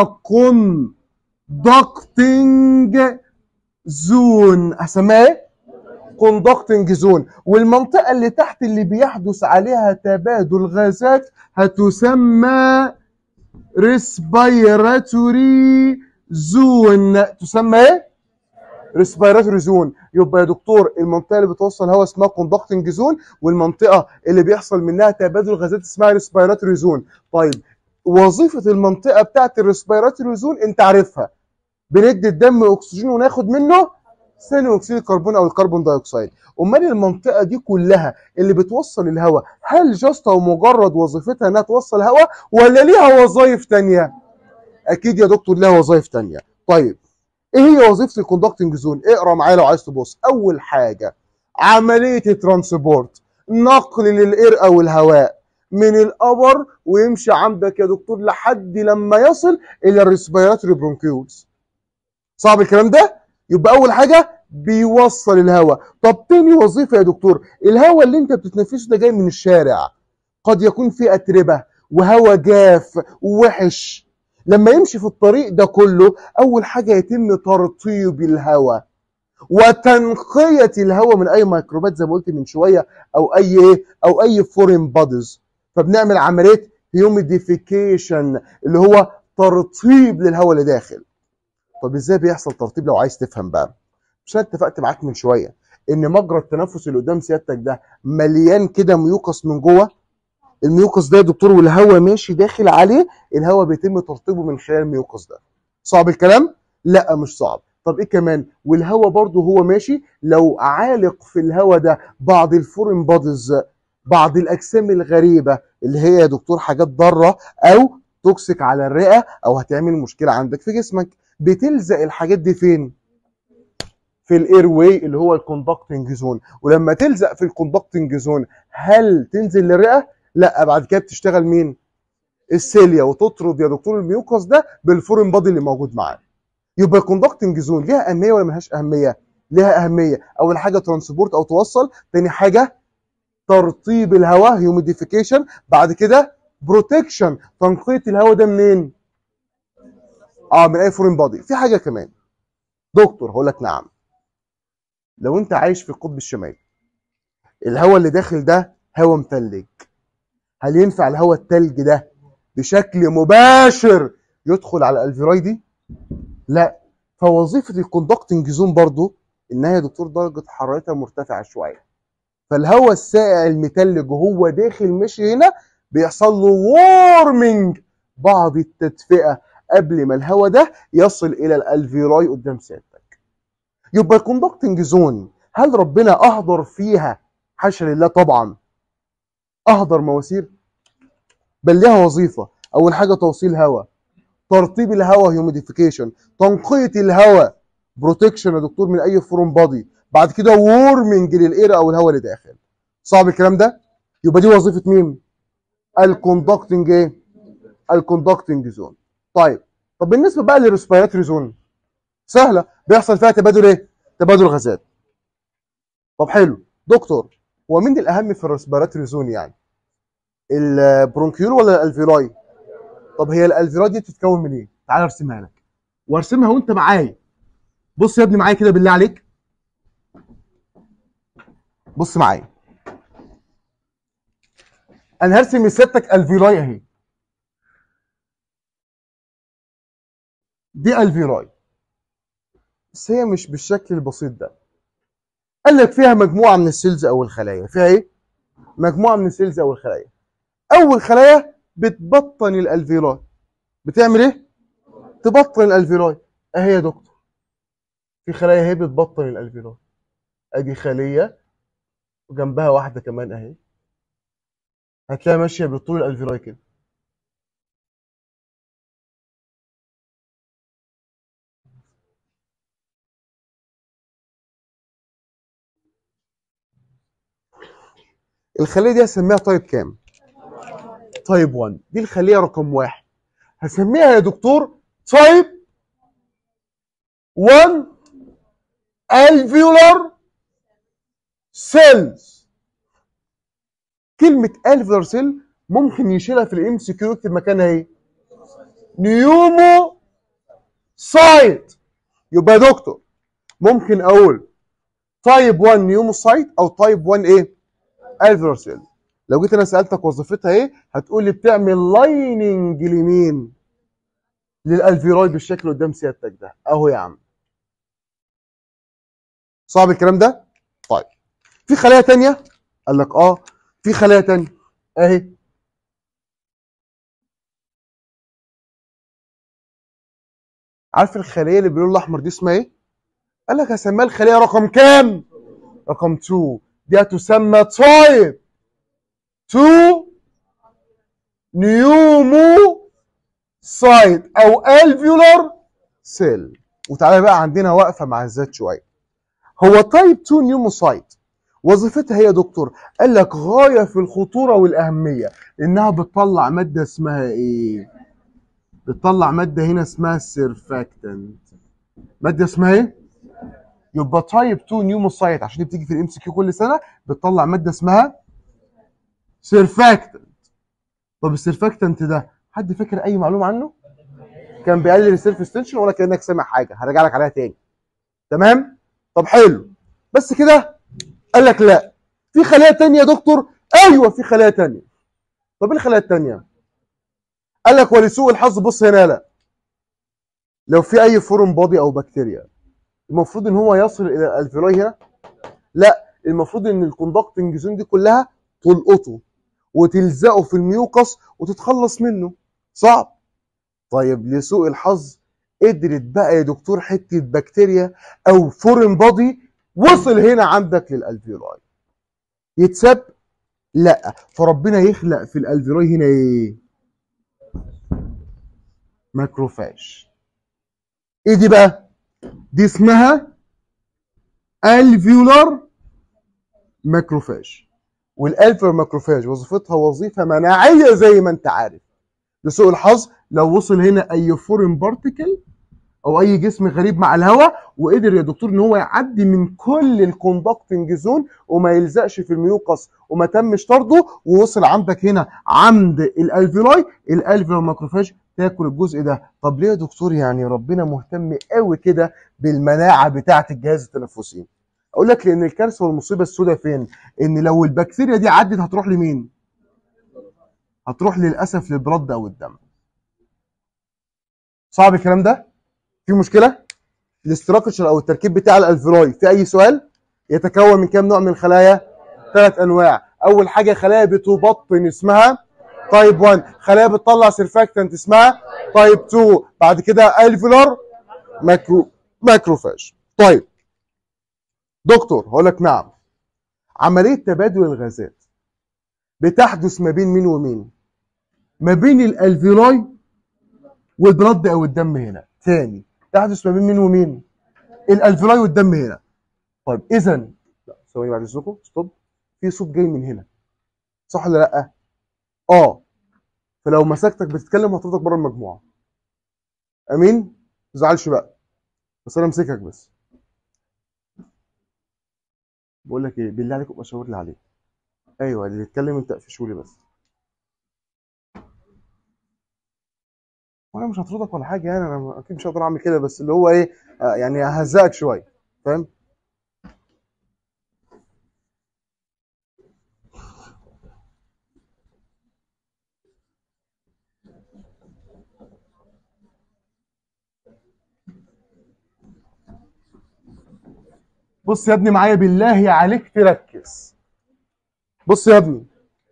كوندكتنج زون هسميها ايه كوندكتنج زون والمنطقه اللي تحت اللي بيحدث عليها تبادل غازات هتسمى ريسبيراتوري زون تسمى ايه ريسبيراتوري زون يبقى يا دكتور المنطقه اللي بتوصل هواء اسمها كوندكتنج زون والمنطقه اللي بيحصل منها تبادل غازات اسمها ريسبيراتوري زون طيب وظيفه المنطقه بتاعت الريسبيراتوري زون انت عارفها بندي الدم اكسجين وناخد منه ثاني اكسيد الكربون او الكربون دايوكسيد امال المنطقه دي كلها اللي بتوصل الهواء هل جاست او مجرد وظيفتها انها توصل هواء ولا ليها وظائف تانية اكيد يا دكتور ليها وظائف تانية طيب ايه هي وظيفه الكوندكتنج زون اقرا معايا لو عايز تبص اول حاجه عمليه الترانسبورت نقل للاير او الهواء من الابر ويمشي عندك يا دكتور لحد لما يصل الى الريسبيراتوري برونكيولز صعب الكلام ده يبقى اول حاجه بيوصل الهواء طب تاني وظيفه يا دكتور الهواء اللي انت بتتنفسه ده جاي من الشارع قد يكون فيه اتربه وهواء جاف ووحش لما يمشي في الطريق ده كله اول حاجه يتم ترطيب الهواء وتنقيه الهواء من اي ميكروبات زي ما قلت من شويه او اي ايه او اي فورين بوديز فبنعمل عمليه هيوميديفيكيشن اللي هو ترطيب للهواء اللي داخل طب ازاي بيحصل ترطيب لو عايز تفهم بقى مش انا اتفقت معاك من شويه ان مجرى التنفس اللي قدام سيادتك ده مليان كده ميوكس من جوه الميوكس ده يا دكتور والهواء ماشي داخل عليه الهواء بيتم ترطيبه من خلال الميوكس ده صعب الكلام لا مش صعب طب ايه كمان والهواء برضه هو ماشي لو عالق في الهواء ده بعض الفورين بوديز بعض الاجسام الغريبه اللي هي يا دكتور حاجات ضاره او توكسيك على الرئه او هتعمل مشكله عندك في جسمك بتلزق الحاجات دي فين في الاير واي اللي هو الكوندكتنج زون ولما تلزق في الكوندكتنج زون هل تنزل للرئه لا بعد كده بتشتغل مين السيليا وتطرد يا دكتور الميوكس ده بالفورين بادي اللي موجود معاه يبقى الكوندكتنج زون ليها اهميه ولا ملهاش اهميه ليها اهميه اول حاجه ترانسبورت او توصل تاني حاجه ترطيب الهواء هيوميديفيكيشن بعد كده بروتكشن تنقيه الهواء ده منين اه من اي فورين بادي في حاجه كمان دكتور هقول لك نعم لو انت عايش في القطب الشمالي الهواء اللي داخل ده هواء متلج هل ينفع الهواء التلج ده بشكل مباشر يدخل على الالفيراي دي لا فوظيفه الكوندكتنج زون برضو انها يا دكتور درجه حرارتها مرتفعه شويه فالهواء السائع المتلج وهو داخل مشي هنا بيحصل له وورمنج بعض التدفئه قبل ما الهواء ده يصل الى الالفيراي قدام سيادتك يبقى الكوندكتنج زون هل ربنا اهدر فيها حاشا لله طبعا اهدر مواسير بل لها وظيفه اول حاجه توصيل هواء ترطيب الهواء هيوميديفيكيشن تنقيه الهواء بروتكشن يا دكتور من اي فورم بادي بعد كده وورمنج للاير او الهواء اللي داخل صعب الكلام ده يبقى دي وظيفه مين الكوندكتنج ايه الكوندكتنج زون طيب طب بالنسبه بقى للريسبيراتوري زون سهله بيحصل فيها تبادل ايه تبادل غازات طب حلو دكتور هو مين الاهم في الريسبيراتوري زون يعني البرونكيول ولا الالفيراي طب هي الالفيراي دي بتتكون من ايه تعال ارسمها لك وارسمها وانت معايا بص يا ابني معايا كده بالله عليك بص معايا انا هرسم لسيادتك الفيراي اهي دي الفيراي بس هي مش بالشكل البسيط ده قال لك فيها مجموعه من السيلز او الخلايا فيها ايه مجموعه من السيلز او الخلايا اول خلايا بتبطن الالفيراي بتعمل ايه تبطن الالفيراي اهي يا دكتور في خلايا اهي بتبطن الالفيراي ادي خليه وجنبها واحده كمان اهي هتلاقيها ماشيه بطول الالفيراي كده الخليه دي هسميها تايب كام؟ تايب 1 دي الخليه رقم واحد هسميها يا دكتور تايب 1 alveolar cells كلمة alveolar cell ممكن يشيلها في الام سي كيو يكتب مكانها ايه؟ نيومو سايت يبقى يا دكتور ممكن اقول تايب 1 نيوموسايت او تايب 1 ايه؟ الفير سيل لو جيت انا سالتك وظيفتها ايه هتقول لي بتعمل لايننج لمين للالفيرويد بالشكل قدام سيادتك ده اهو يا عم صعب الكلام ده طيب في خلايا تانية قال لك اه في خلايا تانية اهي عارف الخليه اللي باللون الاحمر دي اسمها ايه قال لك هسميها الخليه رقم كام رقم 2 دي هتسمى تايب 2 نيومو سايت او الفيولار سيل وتعالى بقى عندنا واقفه مع الذات شويه هو تايب 2 نيوموسايت وظيفتها هي يا دكتور قال لك غايه في الخطوره والاهميه انها بتطلع ماده اسمها ايه بتطلع ماده هنا اسمها سيرفاكتنت ماده اسمها ايه يبقى تايب 2 نيوموسايت عشان دي بتيجي في الام سي كيو كل سنه بتطلع ماده اسمها سيرفاكتنت طب السيرفاكتنت ده حد فاكر اي معلومه عنه كان بيقلل السيلف اكستنشن ولا كانك سامع حاجه هرجع لك عليها تاني تمام طب حلو بس كده قال لك لا في خلايا تانية يا دكتور ايوه في خلايا تانية طب ايه الخلايا التانية قال لك ولسوء الحظ بص هنا لا لو في اي فورم بودي او بكتيريا المفروض ان هو يصل الى الالفيولاي هنا لا المفروض ان الكوندكتنج زون دي كلها تلقطه وتلزقه في الميوكس وتتخلص منه صعب طيب لسوء الحظ قدرت بقى يا دكتور حته بكتيريا او فورين بودي وصل هنا عندك للالفيولاي يتساب لا فربنا يخلق في الالفيولاي هنا ايه ماكروفاج ايه دي بقى دي اسمها الفيولار ماكروفاج والالفيولار ماكروفاج وظيفتها وظيفه مناعيه زي ما انت عارف لسوء الحظ لو وصل هنا اي فورين بارتيكل او اي جسم غريب مع الهواء وقدر يا دكتور ان هو يعدي من كل الكوندكتنج زون وما يلزقش في الميوكس وما تمش طرده ووصل عندك هنا عند الالفيولاي الالفيولار ماكروفاج تاكل الجزء ده طب ليه يا دكتور يعني ربنا مهتم قوي كده بالمناعه بتاعه الجهاز التنفسي اقول لك لان الكارثه والمصيبه السوداء فين ان لو البكتيريا دي عدت هتروح لمين هتروح للاسف للبلد او الدم صعب الكلام ده في مشكله الاستراكشر او التركيب بتاع الالفيولاي في اي سؤال يتكون من كام نوع من الخلايا ثلاث انواع اول حاجه خلايا بتبطن اسمها تايب 1 خلايا بتطلع سيرفاكتنت اسمها تايب 2 بعد كده الفيولار ماكرو ماكروفاج طيب دكتور هقول لك نعم عمليه تبادل الغازات بتحدث ما بين مين ومين ما بين الالفيولاي والبلد او الدم هنا تاني تحدث ما بين مين ومين الالفيولاي والدم هنا طيب اذا لا ثواني بعد اذنكم ستوب في صوت جاي من هنا صح ولا لا اه فلو مسكتك بتتكلم هطردك بره المجموعه امين ما تزعلش بقى بس انا امسكك بس بقول لك ايه بالله عليك ابقى شاور لي عليه ايوه اللي يتكلم انت قفشوا لي بس وانا مش هطردك ولا حاجه يعني انا اكيد مش هقدر اعمل كده بس اللي هو ايه آه يعني ههزقك شويه فاهم بص يا ابني معايا بالله عليك تركز بص يا ابني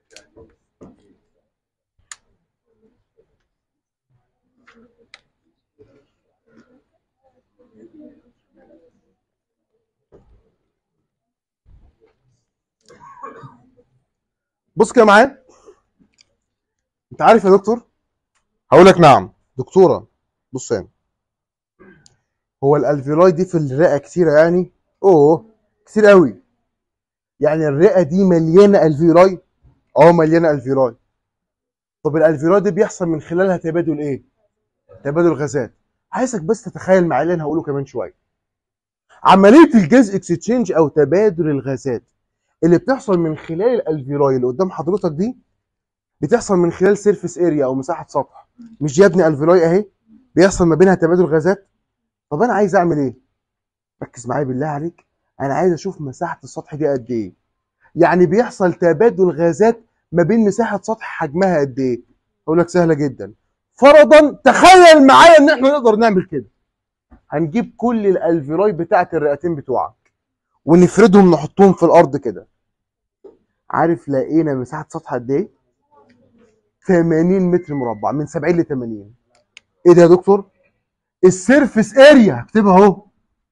بص كده معايا انت عارف يا دكتور هقول لك نعم دكتوره بص يعني هو الالفيولاي دي في الرئه كتيره يعني اوه كتير قوي يعني الرئه دي مليانه الفيولاي اه مليانه الفيولاي طب الالفيولاي دي بيحصل من خلالها تبادل ايه تبادل غازات عايزك بس تتخيل معايا اللي انا هقوله كمان شويه عمليه الجاز اكستشينج او تبادل الغازات اللي بتحصل من خلال الالفيولاي اللي قدام حضرتك دي بتحصل من خلال سيرفيس اريا او مساحه سطح مش يا ابني الفيولاي اهي بيحصل ما بينها تبادل غازات طب انا عايز اعمل ايه ركز معايا بالله عليك انا عايز اشوف مساحه السطح دي قد ايه يعني بيحصل تبادل غازات ما بين مساحه سطح حجمها قد ايه اقول لك سهله جدا فرضا تخيل معايا ان احنا نقدر نعمل كده هنجيب كل الالفيولاي بتاعه الرئتين بتوعك ونفردهم نحطهم في الارض كده عارف لقينا مساحه سطح قد ايه 80 متر مربع من 70 ل 80 ايه ده يا دكتور السيرفس اريا هكتبها اهو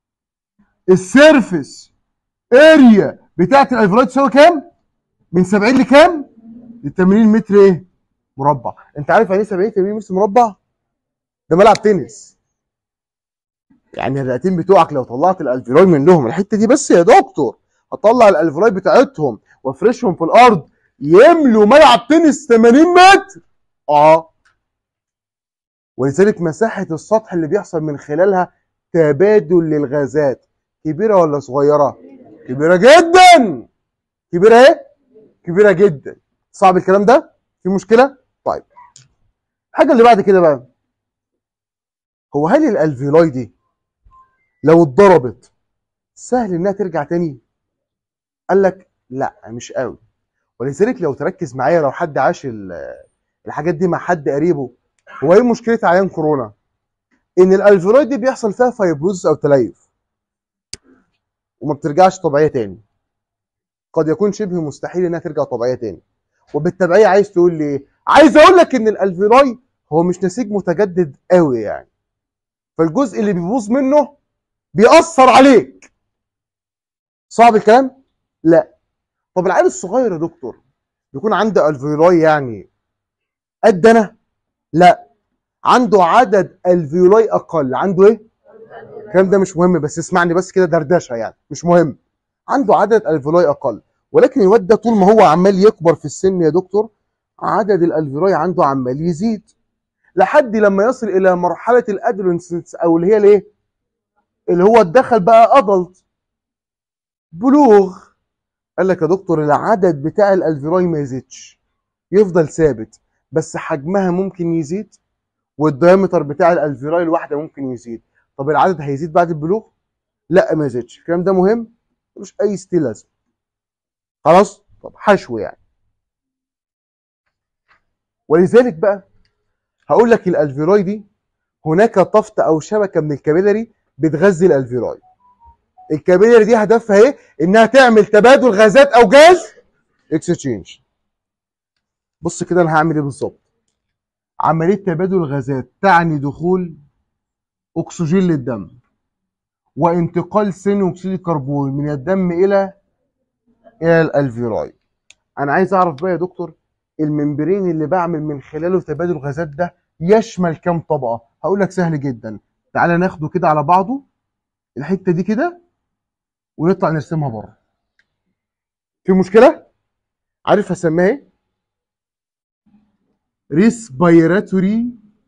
السيرفس اريا بتاعت الالفيولاي تساوي كام؟ من 70 لكام؟ ل 80 متر ايه؟ مربع انت عارف يعني ايه 70 80 متر مربع؟ ده ملعب تنس يعني الرئتين بتوعك لو طلعت الالفيولاي منهم الحته دي بس يا دكتور هطلع الالفيولاي بتاعتهم وافرشهم في الارض يملوا ملعب تنس 80 متر اه ولذلك مساحه السطح اللي بيحصل من خلالها تبادل للغازات كبيره ولا صغيره كبيره جدا كبيره ايه كبيره جدا صعب الكلام ده في مشكله طيب الحاجه اللي بعد كده بقى هو هل الالفيولاي دي لو اتضربت سهل انها ترجع تاني قال لك لا مش قوي ولذلك لو تركز معايا لو حد عاش ال- الحاجات دي مع حد قريبه هو ايه مشكله عيان كورونا ان الالفيولاي دي بيحصل فيها فايبروز او تليف وما بترجعش طبيعيه تاني قد يكون شبه مستحيل انها ترجع طبيعيه تاني وبالتبعيه عايز تقول لي ايه عايز اقول لك ان الالفيولاي هو مش نسيج متجدد قوي يعني فالجزء اللي بيبوظ منه بيأثر عليك صعب الكلام لا طب العيل الصغير يا دكتور بيكون عنده الفيولاي يعني قد انا لا عنده عدد الفيولاي اقل عنده ايه الكلام ده مش مهم بس اسمعني بس كده دردشه يعني مش مهم عنده عدد الفيولاي اقل ولكن الواد ده طول ما هو عمال يكبر في السن يا دكتور عدد الالفيولاي عنده عمال يزيد لحد لما يصل الى مرحله الادولسنس او اللي هي الايه اللي هو اتدخل بقى ادلت بلوغ قال لك يا دكتور العدد بتاع الالفيولاي ما يزيدش يفضل ثابت بس حجمها ممكن يزيد والديامتر بتاع الالفيولاي الواحده ممكن يزيد طب العدد هيزيد بعد البلوغ لا ما يزيدش الكلام ده مهم ملوش اي ستيل لازم خلاص طب حشو يعني ولذلك بقى هقول لك الالفيولاي دي هناك طفت او شبكه من الكابيلاري بتغذي الالفيولاي الكابيلاري دي هدفها ايه انها تعمل تبادل غازات او جاز اكسشينج بص كده انا هعمل ايه بالظبط عمليه تبادل الغازات تعني دخول اكسجين للدم وانتقال ثاني اكسيد الكربون من الدم الى الى الالفيولاي انا عايز اعرف بقى يا دكتور الممبرين اللي بعمل من خلاله تبادل الغازات ده يشمل كام طبقه هقول لك سهل جدا تعالى ناخده كده على بعضه الحته دي كده ونطلع نرسمها بره في مشكله عارف هسميها ايه ريسبيراتوري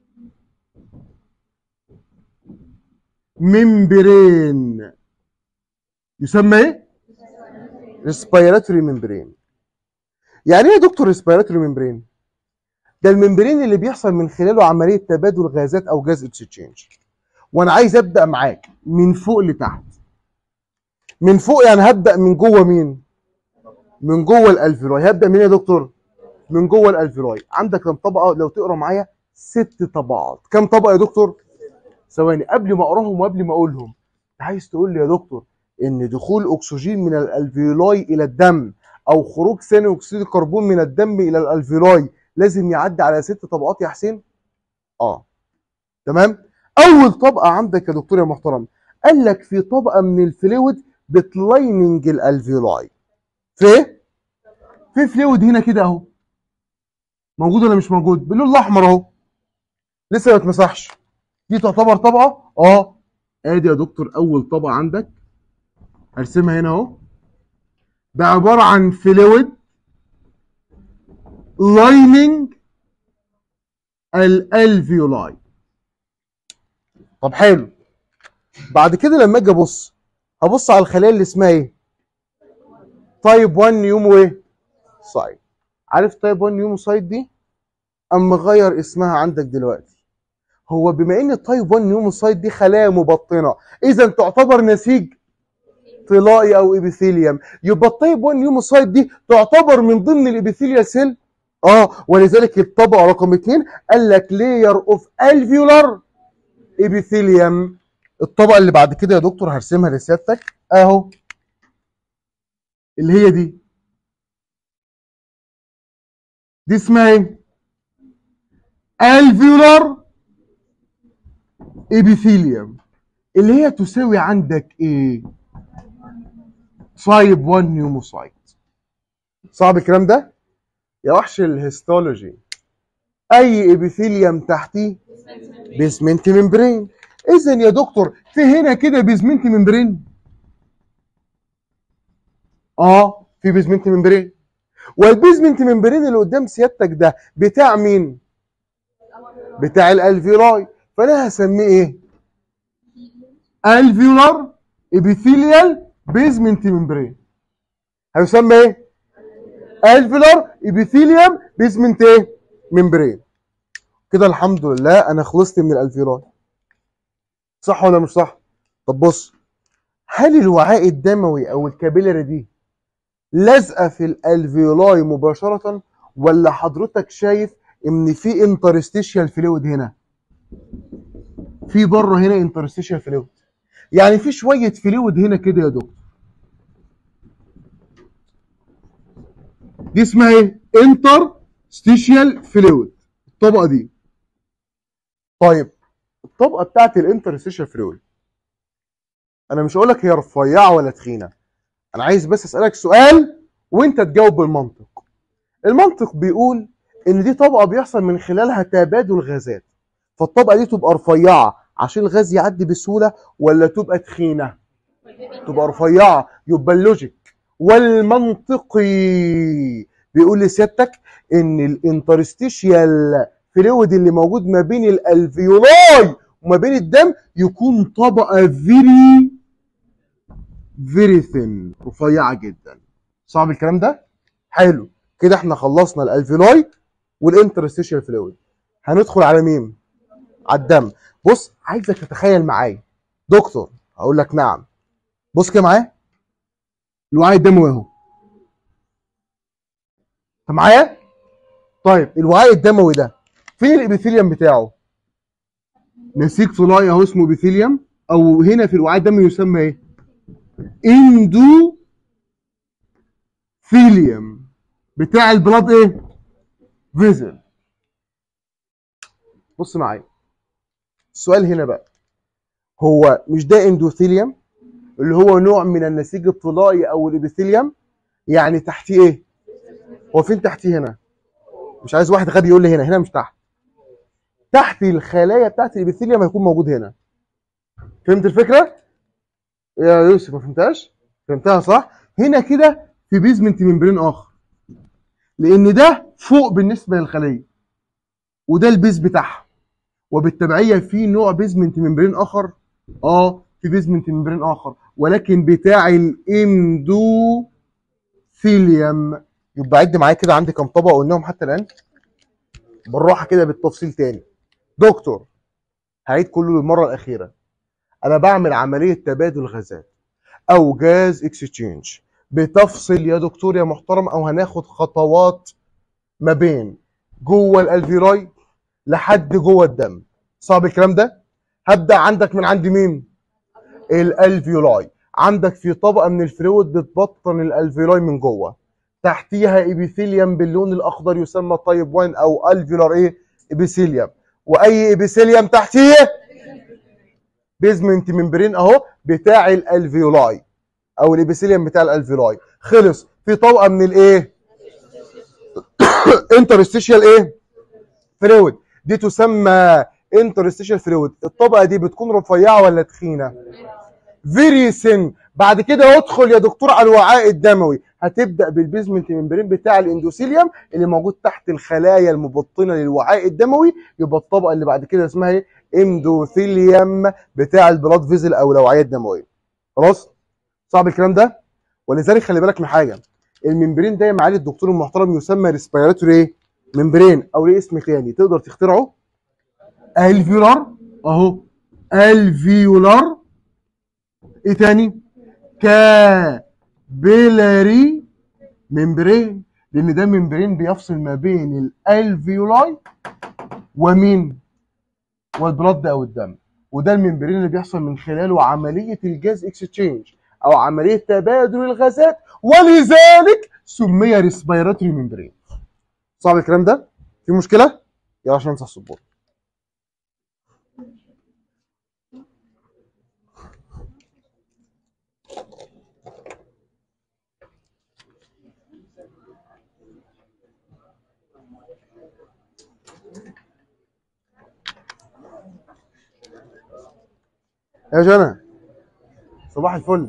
ممبرين يسمى ايه ريسبيراتوري ممبرين يعني ايه يا دكتور ريسبيراتوري ممبرين ده الممبرين اللي بيحصل من خلاله عمليه تبادل غازات او جاز اكسشينج وانا عايز ابدا معاك من فوق لتحت من فوق يعني هبدا من جوه مين من جوه الالفيولاي هبدا منين يا دكتور من جوه الالفيولاي عندك كم طبقه لو تقرا معايا ست طبقات كم طبقه يا دكتور ثواني قبل ما اقراهم وقبل ما اقولهم انت عايز تقول لي يا دكتور ان دخول اكسجين من الالفيولاي الى الدم او خروج ثاني اكسيد الكربون من الدم الى الالفيولاي لازم يعدي على ست طبقات يا حسين اه تمام اول طبقه عندك يا دكتور يا محترم قال لك في طبقه من الفلويد بتلايننج الالفيولاي في إيه؟ في فلويد هنا كده اهو موجود ولا مش موجود باللون الاحمر اهو لسه ما اتمسحش دي تعتبر طبقه اه ادي يا دكتور اول طبقه عندك هرسمها هنا اهو ده عباره عن فلويد لايننج الالفيولاي طب حلو بعد كده لما اجي ابص هبص على الخلايا اللي اسمها ايه تايب 1 نيومو ايه سايد عارف تايب 1 نيومو سايد دي اما غير اسمها عندك دلوقتي هو بما ان التايب 1 نيومو سايد دي خلايا مبطنه اذا تعتبر نسيج طلائي او ابيثيليوم يبقى التايب 1 نيومو سايد دي تعتبر من ضمن الابيثيليال سيل اه ولذلك الطبقه رقم اثنين قال لك لاير اوف الفيولار ابيثيليوم الطبقه اللي بعد كده يا دكتور هرسمها لسيادتك اهو اللي هي دي دي اسمها ايه الفيولار ابيثيليوم اللي هي تساوي عندك ايه تايب 1 نيوموسايت صعب الكلام ده يا وحش الهيستولوجي اي ابيثيليوم تحتيه بيزمنت ممبرين اذا يا دكتور في هنا كده بيزمنت ممبرين اه في بيزمنت ممبرين والبيزمنت ممبرين اللي قدام سيادتك ده بتاع مين بتاع الالفيولاي فانا هسميه ايه الفيولار ابيثيليال بيزمنت ممبرين هيسمى ايه الفيولار ابيثيليوم بيزمنت ايه ممبرين كده الحمد لله انا خلصت من الالفيولاي صح ولا مش صح طب بص هل الوعاء الدموي او الكابيلاري دي لازقه في الالفيولاي مباشره ولا حضرتك شايف ان في انترستيشيال فلويد هنا في بره هنا انترستيشيال فلويد يعني في شويه فلويد هنا كده يا دكتور دي اسمها ايه انترستيشيال فلويد الطبقه دي طيب الطبقه بتاعت الانترستيشيال فلويد انا مش هقول لك هي رفيعه ولا تخينه انا عايز بس اسالك سؤال وانت تجاوب بالمنطق المنطق بيقول ان دي طبقه بيحصل من خلالها تبادل غازات فالطبقه دي تبقى رفيعه عشان الغاز يعدي بسهوله ولا تبقى تخينه تبقى رفيعه يبقى اللوجيك والمنطقي بيقول لسيادتك ان الانترستيشيال فلويد اللي موجود ما بين الالفيولاي وما بين الدم يكون طبقه فيري فيري ثين رفيعه جدا صعب الكلام ده حلو كده احنا خلصنا الالفيولاي والانترستيشيال فلويد هندخل على مين على الدم بص عايزك تتخيل معايا دكتور هقول لك نعم بص كده معايا الوعاء الدموي اهو انت معايا طيب الوعاء الدموي ده فين الابيثيليوم بتاعه نسيج طلائي اهو اسمه ابيثيليوم او هنا في الوعاء الدموي يسمى ايه اندو ثيليوم بتاع البلاد ايه فيزل بص معايا السؤال هنا بقى هو مش ده اندوثيليوم اللي هو نوع من النسيج الطلائي او الابيثيليوم يعني تحتيه ايه هو فين تحتيه هنا مش عايز واحد غبي يقول لي هنا هنا مش تحت تحت الخلايا بتاعت الابيثيليوم هيكون موجود هنا فهمت الفكره يا يوسف ما فهمتهاش فهمتها صح هنا كده في بيزمنت ممبرين اخر لان ده فوق بالنسبه للخليه وده البيز بتاعها وبالتبعيه في نوع بيزمنت ممبرين اخر اه في بيزمنت ممبرين اخر ولكن بتاع الاندوثيليوم يبقى عد معايا كده عندي كام طبقه قلناهم حتى الان بالراحه كده بالتفصيل تاني دكتور هعيد كله للمره الاخيره انا بعمل عمليه تبادل غازات او جاز اكسشينج بتفصل يا دكتور يا محترم او هناخد خطوات ما بين جوه الالفيولاي لحد جوه الدم صعب الكلام ده هبدا عندك من عند مين الالفيولاي عندك في طبقه من الفلويد بتبطن الالفيولاي من جوه تحتيها ابيثيليوم باللون الاخضر يسمى تايب 1 او الفيولار ايه ابيثيليوم واي ابيثيليوم تحتيه بيزمنت ممبرين اهو بتاع الالفيولاي او الابيثيليوم بتاع الالفيولاي خلص في طبقه من الايه انترستيشيال ايه فلويد دي تسمى انترستيشيال فلويد الطبقه دي بتكون رفيعه ولا تخينه فيري سن بعد كده ادخل يا دكتور على الوعاء الدموي هتبدا بالبيزمنت ممبرين بتاع الاندوثيليوم اللي موجود تحت الخلايا المبطنه للوعاء الدموي يبقى الطبقه اللي بعد كده اسمها ايه اندوثيليوم بتاع البلاد فيزل او الاوعيه الدمويه خلاص صعب الكلام ده ولذلك خلي بالك من حاجه الممبرين ده يا معالي الدكتور المحترم يسمى ريسبيراتوري ايه ممبرين او ليه اسم تاني تقدر تخترعه الفيولار اهو الفيولار ايه تاني كابيلاري ممبرين لان ده ممبرين بيفصل ما بين الالفيولاي ومين والبلد او الدم وده الممبرين اللي بيحصل من خلاله عمليه الجاز اكسشينج او عمليه تبادل الغازات ولذلك سمي ريسبيراتوري ممبرين صعب الكلام ده في مشكله يلا عشان نمسح السبوره يا جنى صباح الفل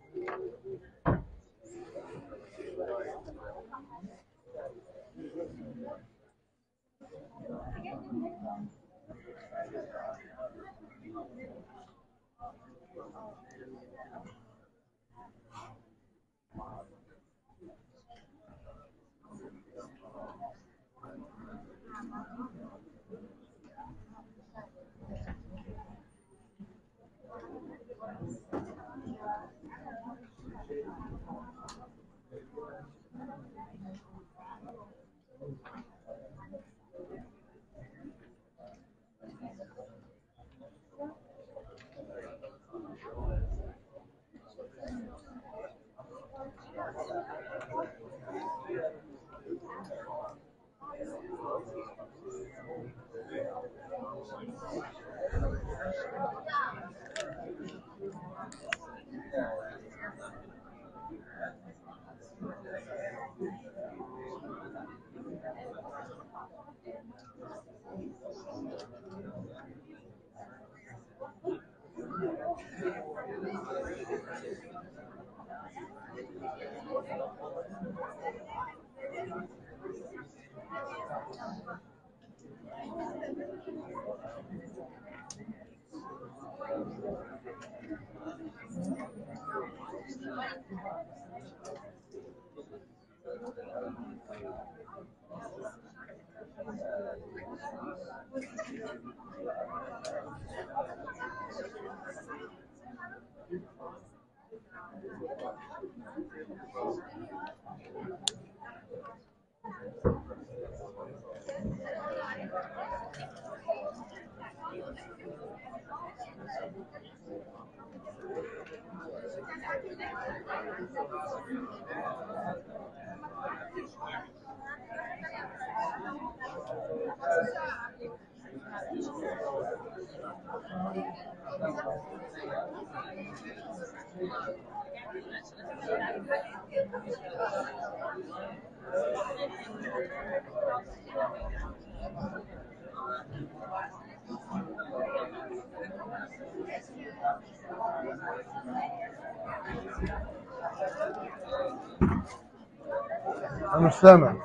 انا مش سامع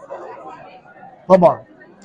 طبعا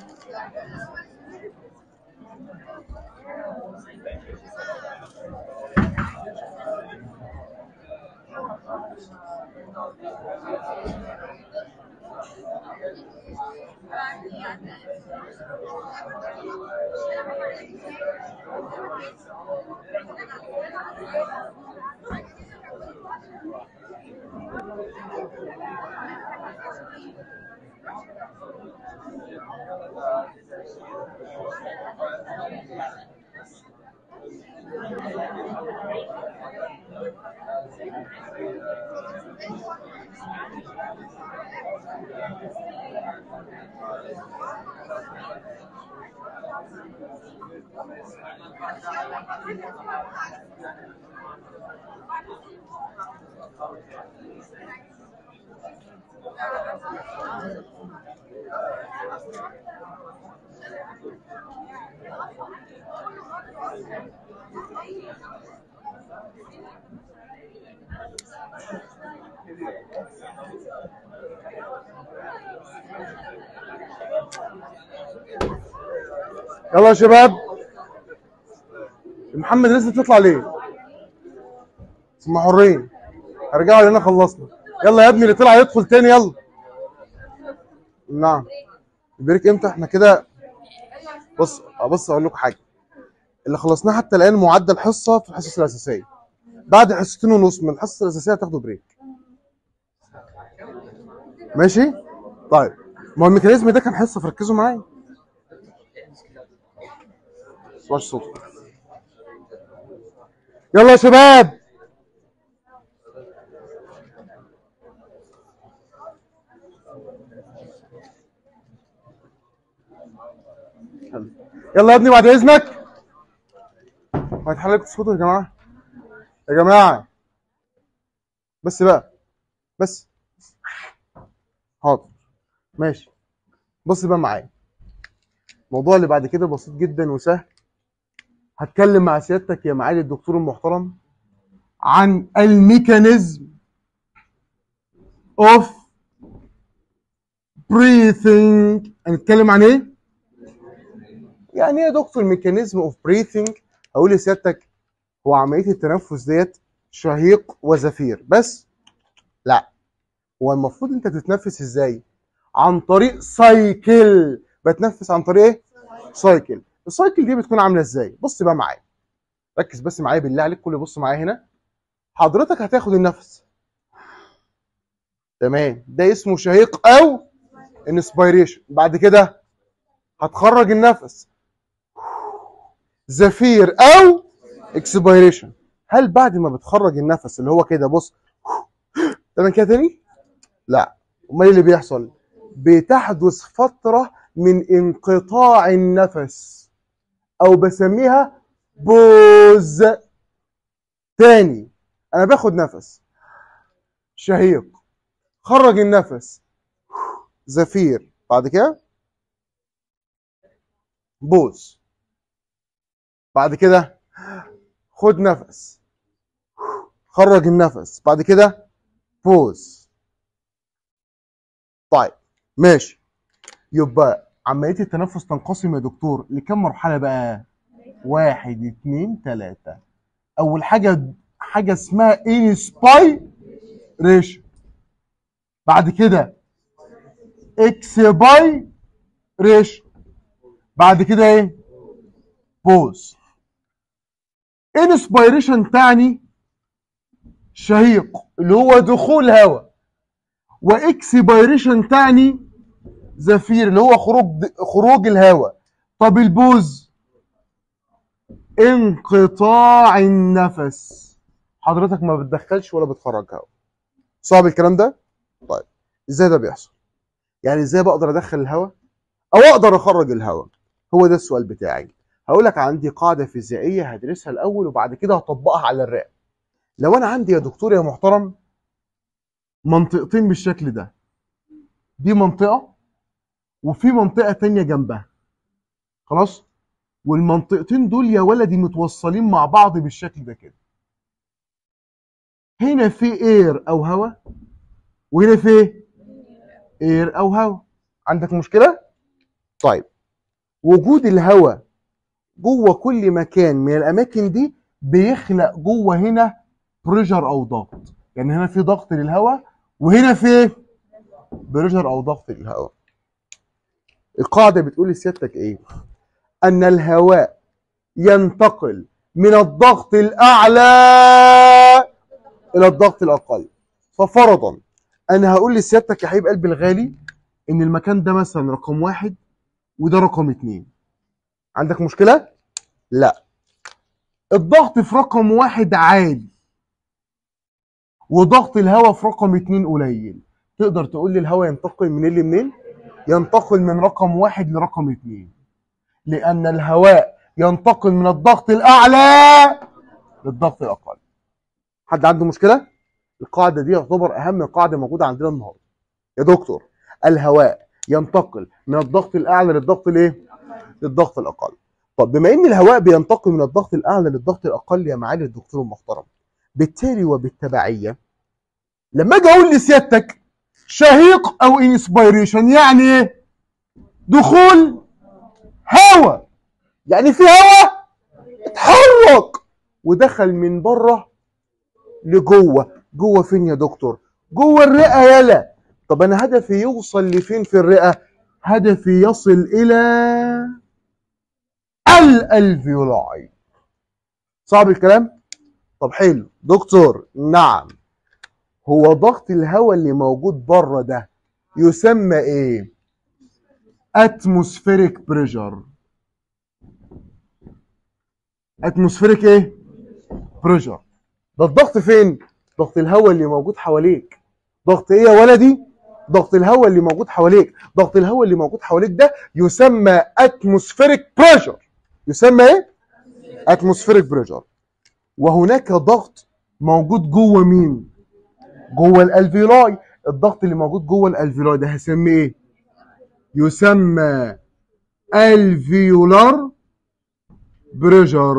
يلا يا شباب محمد لسه بتطلع ليه؟ ثم حرين هرجعوا لنا خلصنا يلا يا ابني اللي طلع يدخل تاني يلا نعم البريك امتى احنا كده بص بص اقول لكم حاجه اللي خلصناه حتى الان معدل حصه في الحصص الاساسيه بعد حصتين ونص من الحصص الاساسيه هتاخدوا بريك ماشي طيب ما هو الميكانيزم ده كان حصه فركزوا معايا اسمعش صوت يلا يا شباب يلا يا ابني بعد اذنك ما يتحرك تسكتوا يا جماعه يا جماعه بس بقى بس حاضر ماشي بص بقى معايا الموضوع اللي بعد كده بسيط جدا وسهل هتكلم مع سيادتك يا معالي الدكتور المحترم عن الميكانيزم اوف breathing هنتكلم عن ايه؟ يعني ايه يا دكتور ميكانيزم اوف breathing؟ هقول لسيادتك هو عمليه التنفس ديت شهيق وزفير بس لا هو المفروض انت تتنفس ازاي؟ عن طريق سايكل بتنفس عن طريق ايه؟ سايكل السايكل دي بتكون عامله ازاي؟ بص بقى معايا ركز بس معايا بالله عليك كل بص معايا هنا حضرتك هتاخد النفس تمام ده اسمه شهيق او انسبيريشن بعد كده هتخرج النفس زفير او اكسبيريشن هل بعد ما بتخرج النفس اللي هو كده بص تمام كده تاني لا امال إيه اللي بيحصل بتحدث فتره من انقطاع النفس او بسميها بوز تاني انا باخد نفس شهيق خرج النفس زفير بعد كده بوز بعد كده خد نفس خرج النفس بعد كده بوز طيب ماشي يبقى عملية التنفس تنقسم يا دكتور لكم مرحلة بقى؟ واحد اتنين تلاتة أول حاجة حاجة اسمها انسبايريشن بعد كده اكسبايريشن بعد كده ايه؟ بوز انسبيريشن تعني شهيق اللي هو دخول هواء واكسبيريشن تعني زفير اللي هو خروج خروج الهواء طب البوز انقطاع النفس حضرتك ما بتدخلش ولا بتخرج هواء صعب الكلام ده طيب ازاي ده بيحصل يعني ازاي بقدر ادخل الهواء او اقدر اخرج الهواء هو ده السؤال بتاعي هقول لك عندي قاعده فيزيائيه هدرسها الاول وبعد كده هطبقها على الرئه لو انا عندي يا دكتور يا محترم منطقتين بالشكل ده دي منطقه وفي منطقه تانية جنبها خلاص والمنطقتين دول يا ولدي متوصلين مع بعض بالشكل ده كده هنا في اير او هواء وهنا في اير او هواء عندك مشكله طيب وجود الهواء جوه كل مكان من الاماكن دي بيخلق جوه هنا بريشر او ضغط يعني هنا في ضغط للهواء وهنا في بريشر او ضغط للهواء القاعده بتقول لسيادتك ايه ان الهواء ينتقل من الضغط الاعلى الى الضغط الاقل ففرضا انا هقول لسيادتك يا حبيب قلبي الغالي ان المكان ده مثلا رقم واحد وده رقم اتنين عندك مشكله لا الضغط في رقم واحد عالي وضغط الهواء في رقم اتنين قليل تقدر تقول لي الهواء ينتقل من اللي منين ينتقل من رقم واحد لرقم اتنين لان الهواء ينتقل من الضغط الاعلى للضغط الاقل حد عنده مشكله القاعده دي يعتبر اهم قاعده موجوده عندنا النهارده يا دكتور الهواء ينتقل من الضغط الاعلى للضغط الايه للضغط الاقل طب بما ان الهواء بينتقل من الضغط الاعلى للضغط الاقل يا معالي الدكتور المحترم بالتالي وبالتبعيه لما اجي اقول لسيادتك شهيق او انسبيريشن يعني ايه دخول هواء يعني في هواء اتحرك ودخل من بره لجوه جوه فين يا دكتور جوه الرئه يلا طب انا هدفي يوصل لفين في الرئه هدفي يصل الى الالفيولاي صعب الكلام طب حلو دكتور نعم هو ضغط الهواء اللي موجود بره ده يسمى ايه اتموسفيريك بريشر اتموسفيريك ايه بريشر ده الضغط فين ضغط الهواء اللي موجود حواليك ضغط ايه يا ولدي ضغط الهواء اللي موجود حواليك ضغط الهواء اللي موجود حواليك ده يسمى اتموسفيريك بريشر يسمى ايه اتموسفيريك بريشر وهناك ضغط موجود جوه مين جوه الالفيولاي الضغط اللي موجود جوه الالفيولاي ده هسميه ايه يسمى الفيولار بريشر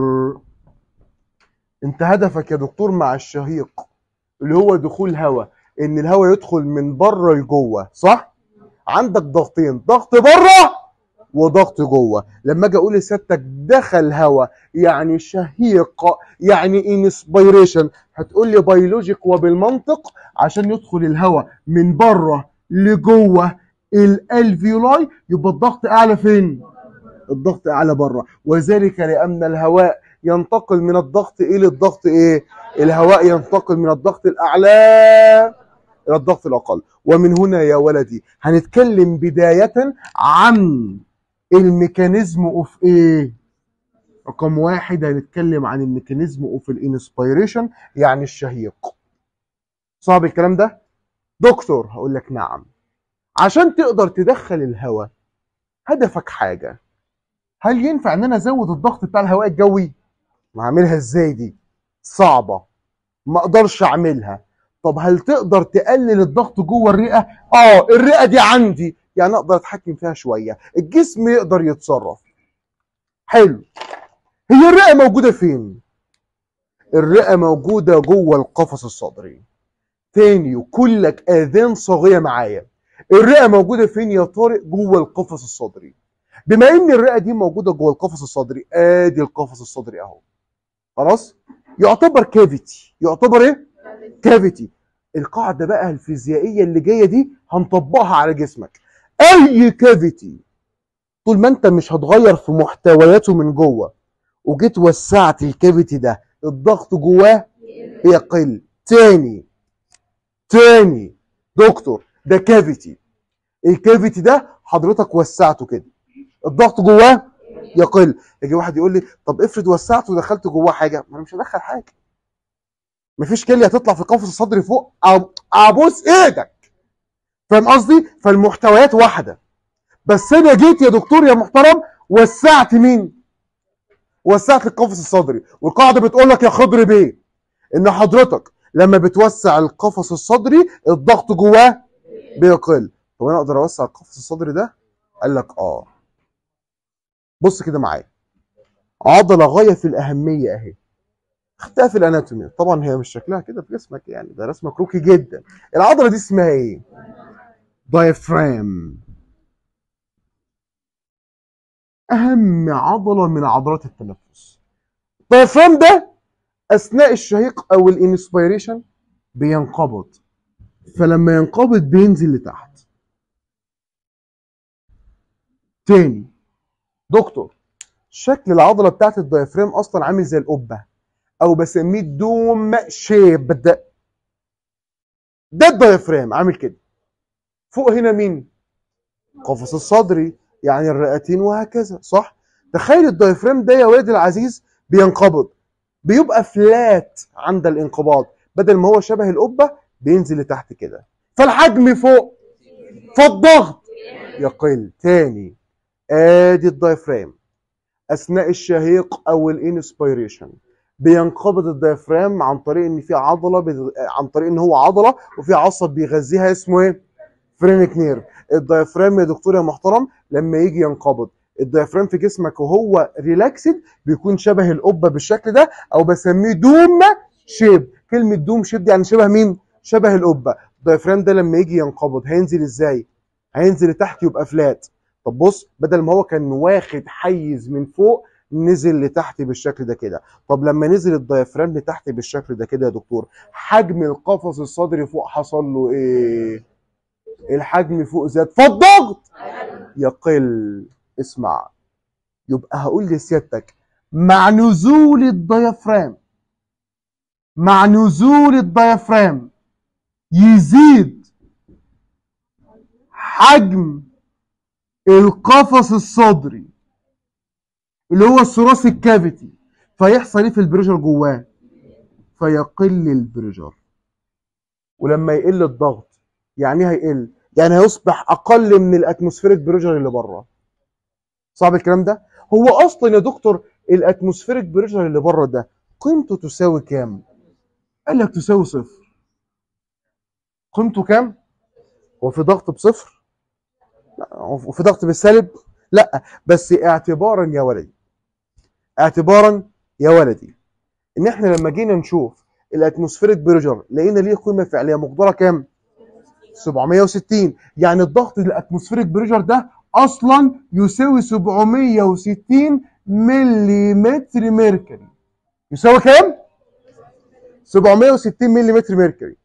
انت هدفك يا دكتور مع الشهيق اللي هو دخول هواء ان الهواء يدخل من بره لجوه صح عندك ضغطين ضغط بره وضغط جوه لما اجي اقول لسيادتك دخل هواء يعني شهيق يعني انسبيريشن هتقول لي بيولوجيك وبالمنطق عشان يدخل الهواء من بره لجوه الالفيولاي يبقى الضغط اعلى فين الضغط اعلى بره وذلك لان الهواء ينتقل من الضغط الى الضغط ايه الهواء ينتقل من الضغط الاعلى الى الضغط الاقل ومن هنا يا ولدي هنتكلم بدايه عن الميكانيزم اوف ايه رقم واحد هنتكلم عن الميكانيزم اوف الانسبيريشن يعني الشهيق صعب الكلام ده دكتور هقول لك نعم عشان تقدر تدخل الهواء هدفك حاجه هل ينفع ان انا ازود الضغط بتاع الهواء الجوي ما اعملها ازاي دي صعبه ما اقدرش اعملها طب هل تقدر تقلل الضغط جوه الرئه اه الرئه دي عندي يعني اقدر اتحكم فيها شويه الجسم يقدر يتصرف حلو هي الرئه موجوده فين الرئه موجوده جوه القفص الصدري تاني وكلك اذان صاغيه معايا الرئه موجوده فين يا طارق جوه القفص الصدري بما ان الرئه دي موجوده جوه القفص الصدري ادي القفص الصدري اهو خلاص يعتبر كافيتي يعتبر ايه كافيتي القاعده بقى الفيزيائيه اللي جايه دي هنطبقها على جسمك اي كافيتي طول ما انت مش هتغير في محتوياته من جوه وجيت وسعت الكافيتي ده الضغط جواه يقل تاني تاني دكتور ده كافيتي الكافيتي ده حضرتك وسعته كده الضغط جواه يقل يجي واحد يقول لي طب افرض وسعت ودخلت جواه حاجه ما انا مش هدخل حاجه مفيش كليه هتطلع في القفص الصدري فوق أو ابوس ايدك فاهم قصدي فالمحتويات واحده بس انا جيت يا دكتور يا محترم وسعت مين وسعت القفص الصدري والقاعده بتقول لك يا خضر بيه ان حضرتك لما بتوسع القفص الصدري الضغط جواه بيقل طب انا اقدر اوسع القفص الصدري ده قال لك اه بص كده معايا عضله غايه في الاهميه اهي خدتها في الاناتومي طبعا هي مش شكلها كده في جسمك يعني ده رسمه كروكي جدا العضله دي اسمها ايه دايفرام اهم عضله من عضلات التنفس الدايفرام ده اثناء الشهيق او الانسبيريشن بينقبض فلما ينقبض بينزل لتحت تاني دكتور شكل العضله بتاعت الدايفرام اصلا عامل زي القبه او بسميه دوم شيب ده ده الدايفرام عامل كده فوق هنا مين قفص الصدري يعني الرئتين وهكذا صح تخيل الدايفرام ده يا ولد العزيز بينقبض بيبقى فلات عند الانقباض بدل ما هو شبه القبه بينزل لتحت كده فالحجم فوق فالضغط يقل تاني ادي الدايفرام اثناء الشهيق او الانسبيريشن بينقبض الدايفرام عن طريق ان في عضله بت... عن طريق ان هو عضله وفي عصب بيغذيها اسمه ايه فرينك نيرف الدايفرام يا دكتور يا محترم لما يجي ينقبض الدايفرام في جسمك وهو ريلاكسد بيكون شبه القبه بالشكل ده او بسميه دوم شيب كلمه دوم شيب دي يعني شبه مين شبه القبه الدايفرام ده لما يجي ينقبض هينزل ازاي هينزل لتحت يبقى فلات طب بص بدل ما هو كان واخد حيز من فوق نزل لتحت بالشكل ده كده طب لما نزل الدايفرام لتحت بالشكل ده كده يا دكتور حجم القفص الصدري فوق حصل له ايه الحجم فوق زاد فالضغط يقل اسمع يبقى هقول لسيادتك مع نزول الديافرام مع نزول الديافرام يزيد حجم القفص الصدري اللي هو الثراسي الكافيتي فيحصل ايه في البريشر جواه فيقل البريشر ولما يقل الضغط يعني ايه هيقل يعني هيصبح اقل من الاتموسفيريك بريشر اللي بره صعب الكلام ده هو اصلا يا دكتور الاتموسفيريك بريشر اللي بره ده قيمته تساوي كام قال لك تساوي صفر قيمته كام هو في ضغط بصفر لا وفي ضغط بالسالب لا بس اعتبارا يا ولدي اعتبارا يا ولدي ان احنا لما جينا نشوف الاتموسفيريك بريشر لقينا ليه قيمه فعليه مقداره كام 760 يعني الضغط الاتموسفيريك بريشر ده اصلا يساوي 760 ملم ميركوري يساوي كام 760 ملم ميركوري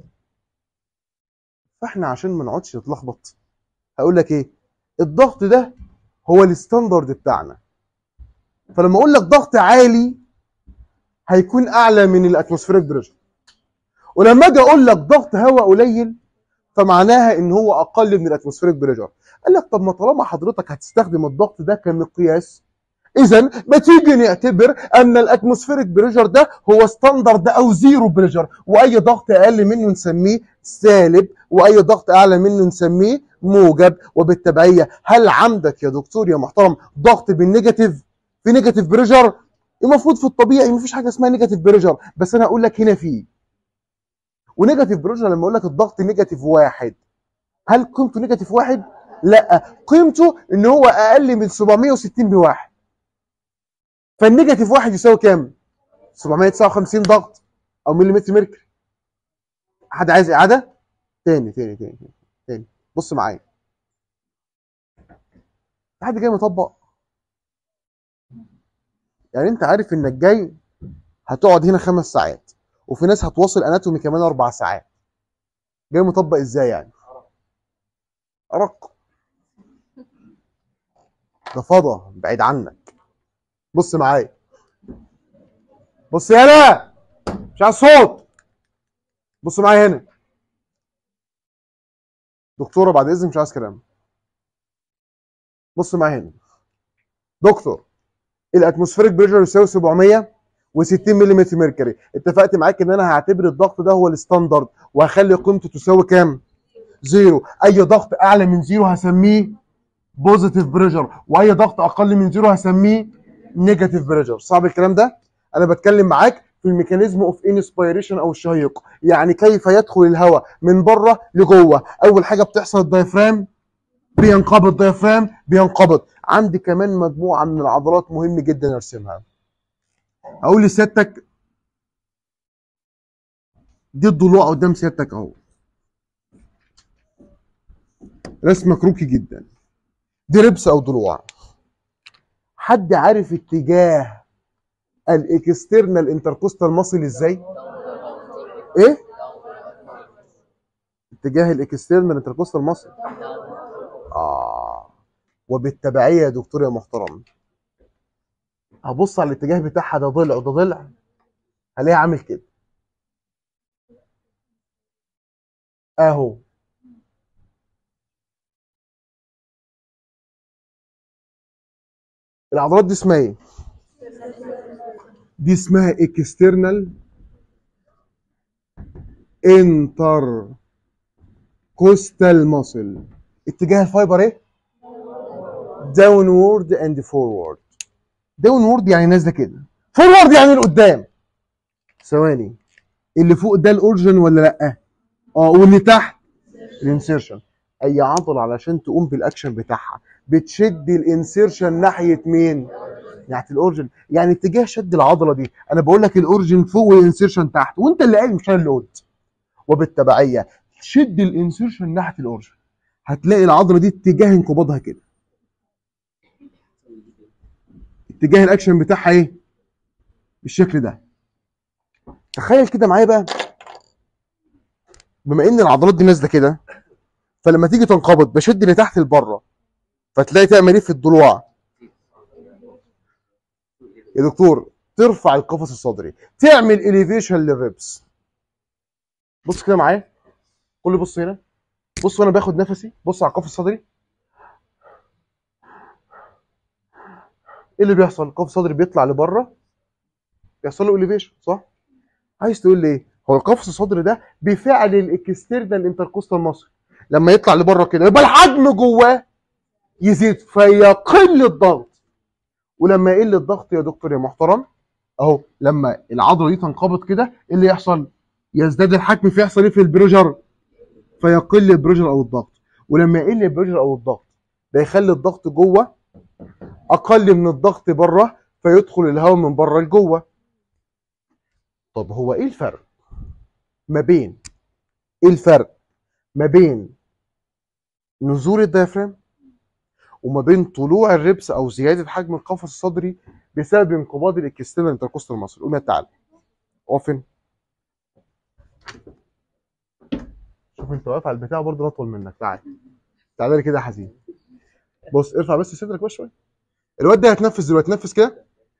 فاحنا عشان ما نقعدش نتلخبط هقول لك ايه الضغط ده هو الستاندرد بتاعنا فلما اقول لك ضغط عالي هيكون اعلى من الاتموسفيريك بريشر ولما اجي اقول لك ضغط هواء قليل فمعناها ان هو اقل من الاتموسفيريك بريشر قال لك طب ما طالما حضرتك هتستخدم الضغط ده كمقياس اذا ما تيجي نعتبر ان الاتموسفيريك بريشر ده هو ستاندرد او زيرو بريشر واي ضغط اقل منه نسميه سالب واي ضغط اعلى منه نسميه موجب وبالتبعيه هل عندك يا دكتور يا محترم ضغط بالنيجاتيف في نيجاتيف بريشر المفروض في الطبيعي مفيش حاجه اسمها نيجاتيف بريشر بس انا اقول لك هنا في ونيجاتيف بريشر لما اقول لك الضغط نيجاتيف واحد هل قيمته نيجاتيف واحد؟ لا قيمته ان هو اقل من 760 بواحد فالنيجاتيف واحد يساوي كام؟ 759 ضغط او مليمتر ميركوري حد عايز اعاده؟ تاني تاني تاني تاني, تاني. بص معايا حد جاي مطبق يعني انت عارف انك جاي هتقعد هنا خمس ساعات وفي ناس هتواصل اناتومي كمان اربع ساعات جاي مطبق ازاي يعني ارق ده فضا بعيد عنك بص معايا بص هنا مش عايز صوت بص معايا هنا دكتوره بعد اذن مش عايز كلام بص معايا هنا دكتور الاتموسفيريك بريشر يساوي 760 ملم ميركوري اتفقت معاك ان انا هعتبر الضغط ده هو الستاندرد وهخلي قيمته تساوي كام زيرو اي ضغط اعلى من زيرو هسميه بوزيتيف بريشر واي ضغط اقل من زيرو هسميه نيجاتيف بريشر صعب الكلام ده انا بتكلم معاك في الميكانيزم اوف انسبيريشن او الشهيق يعني كيف يدخل الهواء من بره لجوه اول حاجه بتحصل الدايفرام بينقبض الدايفرام بينقبض عندي كمان مجموعه من العضلات مهم جدا ارسمها اقول لسيادتك دي الضلوع قدام سيادتك اهو رسمه كروكي جدا دي ربس او ضلوع حد عارف اتجاه الاكسترنال انتركوستال ماسل ازاي ايه اتجاه الاكسترنال انتركوستال ماسل اه وبالتبعيه يا دكتور يا محترم هبص على الاتجاه بتاعها ده ضلع وده ضلع هلاقيه عامل كده اهو العضلات دي اسمها ايه دي اسمها اكسترنال انتر كوستال ماسل اتجاه الفايبر ايه داونورد اند فورورد داونورد يعني نازله كده فورورد يعني لقدام ثواني اللي فوق ده الاورجن ولا لا اه واللي تحت الانسيرشن اي عضله علشان تقوم بالاكشن بتاعها بتشد الانسيرشن ناحيه مين ناحيه الاورجن يعني اتجاه شد العضله دي انا بقول لك الاورجن فوق والانسيرشن تحت وانت اللي قايل مش انا اللي قلت وبالتبعيه شد الانسيرشن ناحيه الاورجن هتلاقي العضله دي اتجاه انقباضها كده اتجاه الاكشن بتاعها ايه بالشكل ده تخيل كده معايا بقى بما ان العضلات دي نازله كده فلما تيجي تنقبض بشد لتحت لبره فتلاقي تعمل ايه في الضلوع يا دكتور ترفع القفص الصدري تعمل اليفيشن للريبس بص كده معايا كل بص هنا بص وانا باخد نفسي بص على القفص الصدري ايه اللي بيحصل القفص الصدري بيطلع لبره بيحصل له اليفيشن صح عايز تقول لي ايه هو القفص الصدري ده بيفعل الاكسترنال انتركوستال ماسل لما يطلع لبره كده يبقى الحجم جواه يزيد فيقل الضغط ولما يقل الضغط يا دكتور يا محترم اهو لما العضله دي تنقبض كده ايه اللي يحصل يزداد الحجم فيحصل ايه في البريشر فيقل البريشر او الضغط ولما يقل البريشر او الضغط ده يخلي الضغط جوه اقل من الضغط بره فيدخل الهواء من بره لجوه طب هو ايه الفرق ما بين ايه الفرق ما بين نزول الديافرام وما بين طلوع الربس او زياده حجم القفص الصدري بسبب انقباض الاكسترنال انتركوستال ماسل قوم يا تعالى اوفن شوف انت واقف على البتاع برضه اطول منك تعالى تعالى لي كده يا حزين بص ارفع بس صدرك بس شويه الواد ده هيتنفس دلوقتي تنفس كده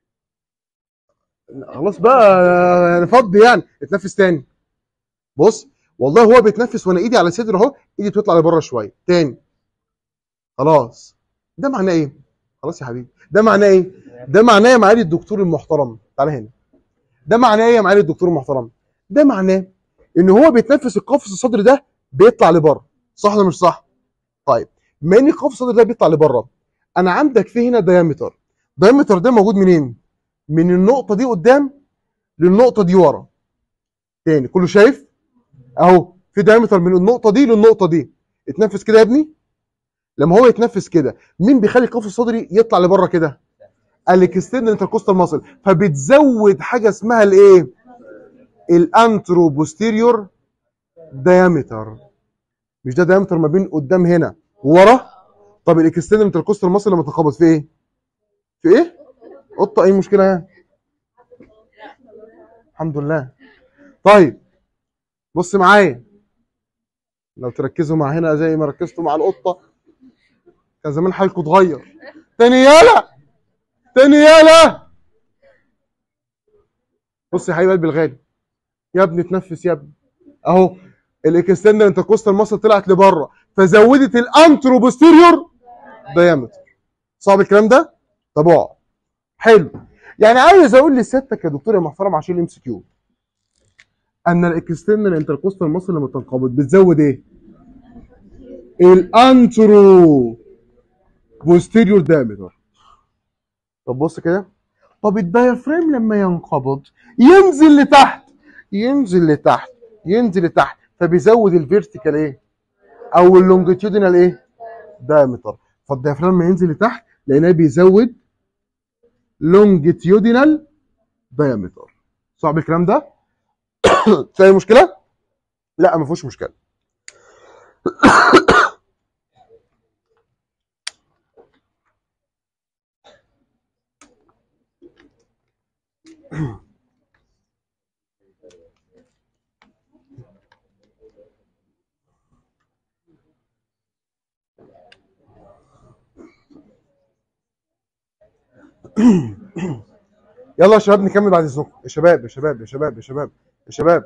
خلاص بقى يعني فضي يعني اتنفس تاني بص والله هو بيتنفس وانا ايدي على صدره اهو ايدي بتطلع لبره شويه تاني خلاص ده معناه ايه خلاص يا حبيبي ده معناه ايه ده معناه يا معالي الدكتور المحترم تعالى هنا ده معناه ايه يا معالي الدكتور المحترم ده معناه ان هو بيتنفس القفص الصدري ده بيطلع لبره صح ولا مش صح طيب بما ان القفص الصدري ده بيطلع لبره انا عندك في هنا دايمتر دايمتر ده موجود منين من النقطه دي قدام للنقطه دي ورا تاني كله شايف اهو في دايمتر من النقطه دي للنقطه دي اتنفس كده يا ابني لما هو يتنفس كده مين بيخلي القفص الصدري يطلع لبره كده الاكسترنال انتركوستال ماسل فبتزود حاجه اسمها الايه الانترو بوستيريور دايمتر مش ده دايمتر ما بين قدام هنا ورا طب الاكسترنال انتركوستال ماسل لما تنقبض في ايه في ايه قطه ايه المشكله يعني الحمد لله طيب بص معايا لو تركزوا مع هنا زي ما ركزتوا مع القطه كان زمان حالكم اتغير تاني يالا تاني يالا بص يا حبيب قلبي الغالي يا ابني اتنفس يا ابني اهو الاكستندر انتركوستال ماسل طلعت لبره فزودت الانترو بوستيريور دايمتر صعب الكلام ده؟ طب اقعد حلو يعني عايز اقول لسيادتك يا دكتور يا محترم عشان الام سي كيو ان الاكسترنال انتركوستال ماسل لما تنقبض بتزود ايه؟ الانترو بوستيريور دايمتر طب بص كده طب الدايفرام لما ينقبض ينزل لتحت ينزل لتحت ينزل لتحت فبيزود الفيرتيكال ايه؟ او اللونجيتيودينال ايه؟ دايمتر فالدايفرام لما ينزل لتحت لقيناه بيزود لونجيتيودينال دايمتر صعب الكلام ده؟ في اي مشكله؟ لا ما فيهوش مشكله يلا يا شباب نكمل بعد اذنكم يا شباب يا شباب يا شباب يا شباب يا شباب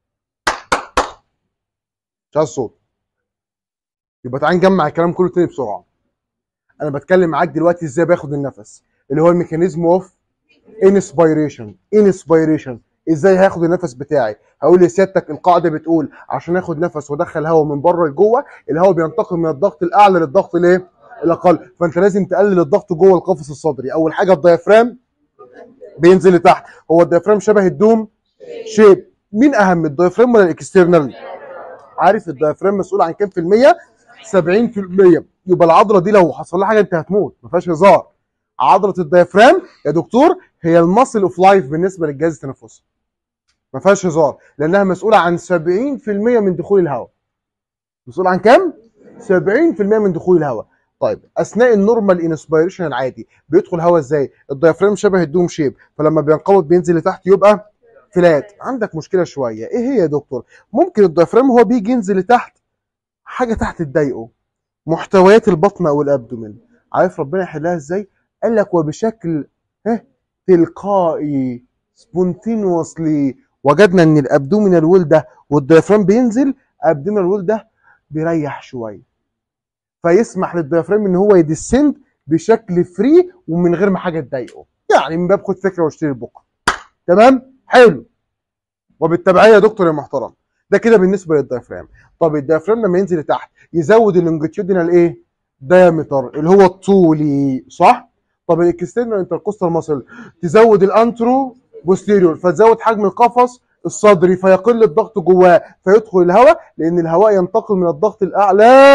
مش عايز صوت يبقى تعالى نجمع الكلام كله تاني بسرعه انا بتكلم معاك دلوقتي ازاي باخد النفس اللي هو الميكانيزم اوف انسبيريشن انسبيريشن ازاي هاخد النفس بتاعي هقول لسيادتك القاعده بتقول عشان اخد نفس وادخل هواء من بره لجوه الهواء بينتقل من الضغط الاعلى للضغط الايه الاقل فانت لازم تقلل الضغط جوه القفص الصدري اول حاجه الديافرام بينزل لتحت هو الديافرام شبه الدوم شيب مين اهم الديافرام ولا الاكسترنال عارف الديافرام مسؤول عن كام في الميه 70% يبقى العضله دي لو حصل لها حاجه انت هتموت ما فيهاش هزار عضله الديافرام يا دكتور هي الماسل اوف لايف بالنسبه للجهاز التنفسي ما فيهاش هزار لانها مسؤوله عن 70% من دخول الهواء مسؤول عن كام 70% من دخول الهواء طيب اثناء النورمال انسبيريشن العادي بيدخل هواء ازاي الديافرام شبه الدوم شيب فلما بينقبض بينزل لتحت يبقى فلات عندك مشكله شويه ايه هي يا دكتور ممكن الديافرام هو بيجي ينزل لتحت حاجه تحت تضايقه محتويات البطن او الابدومين عارف ربنا يحلها ازاي قال لك وبشكل ها تلقائي سبونتينوسلي وجدنا ان الابدومينال وول ده والديافرام بينزل ابدومينال وول ده بيريح شويه فيسمح للديافرام ان هو يدسند بشكل فري ومن غير ما حاجه تضايقه يعني من باب خد فكره واشتري بكره تمام حلو وبالتبعيه يا دكتور يا محترم ده كده بالنسبه للديافرام طب الديافرام لما ينزل لتحت يزود اللونجيتيودينال ايه دايمتر اللي هو الطولي صح طب الاكسترنال انتركوستال ماسل تزود الانترو بوستيريور فتزود حجم القفص الصدري فيقل الضغط جواه فيدخل الهواء لان الهواء ينتقل من الضغط الاعلى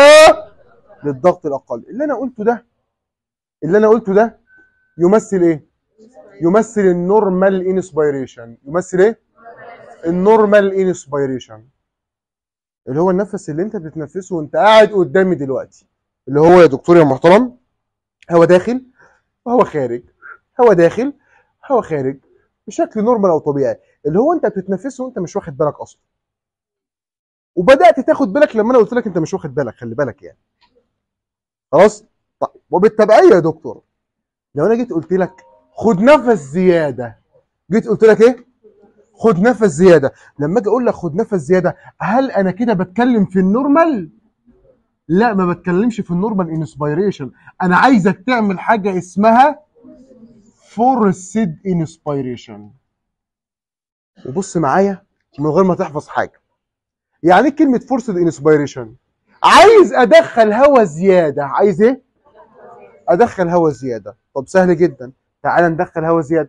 للضغط الاقل اللي انا قلته ده اللي انا قلته ده يمثل ايه يمثل النورمال انسبيريشن يمثل ايه النورمال انسبيريشن اللي هو النفس اللي انت بتتنفسه وانت قاعد قدامي دلوقتي اللي هو يا دكتور يا محترم هو داخل وهو خارج هو داخل هو خارج بشكل نورمال او طبيعي اللي هو انت بتتنفسه وانت مش واخد بالك اصلا وبدات تاخد بالك لما انا قلت لك انت مش واخد بالك خلي بالك يعني خلاص طيب وبالتبعيه يا دكتور لو انا جيت قلت لك خد نفس زياده جيت قلت لك ايه خد نفس زياده لما اجي اقول لك خد نفس زياده هل انا كده بتكلم في النورمال لا ما بتكلمش في النورمال انسبيريشن انا عايزك تعمل حاجه اسمها فورسد انسبيريشن وبص معايا من غير ما تحفظ حاجه يعني ايه كلمه فورسد انسبيريشن عايز ادخل هواء زياده عايز ايه ادخل هواء زياده طب سهل جدا تعال ندخل هواء زياده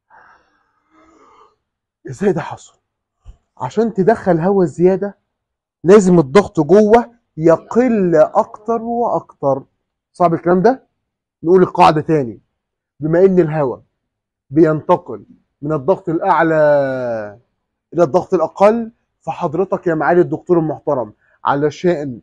ازاي ده حصل عشان تدخل هواء زياده لازم الضغط جوه يقل اكتر واكتر صعب الكلام ده نقول القاعده تاني بما ان الهواء بينتقل من الضغط الاعلى الى الضغط الاقل فحضرتك يا معالي الدكتور المحترم علشان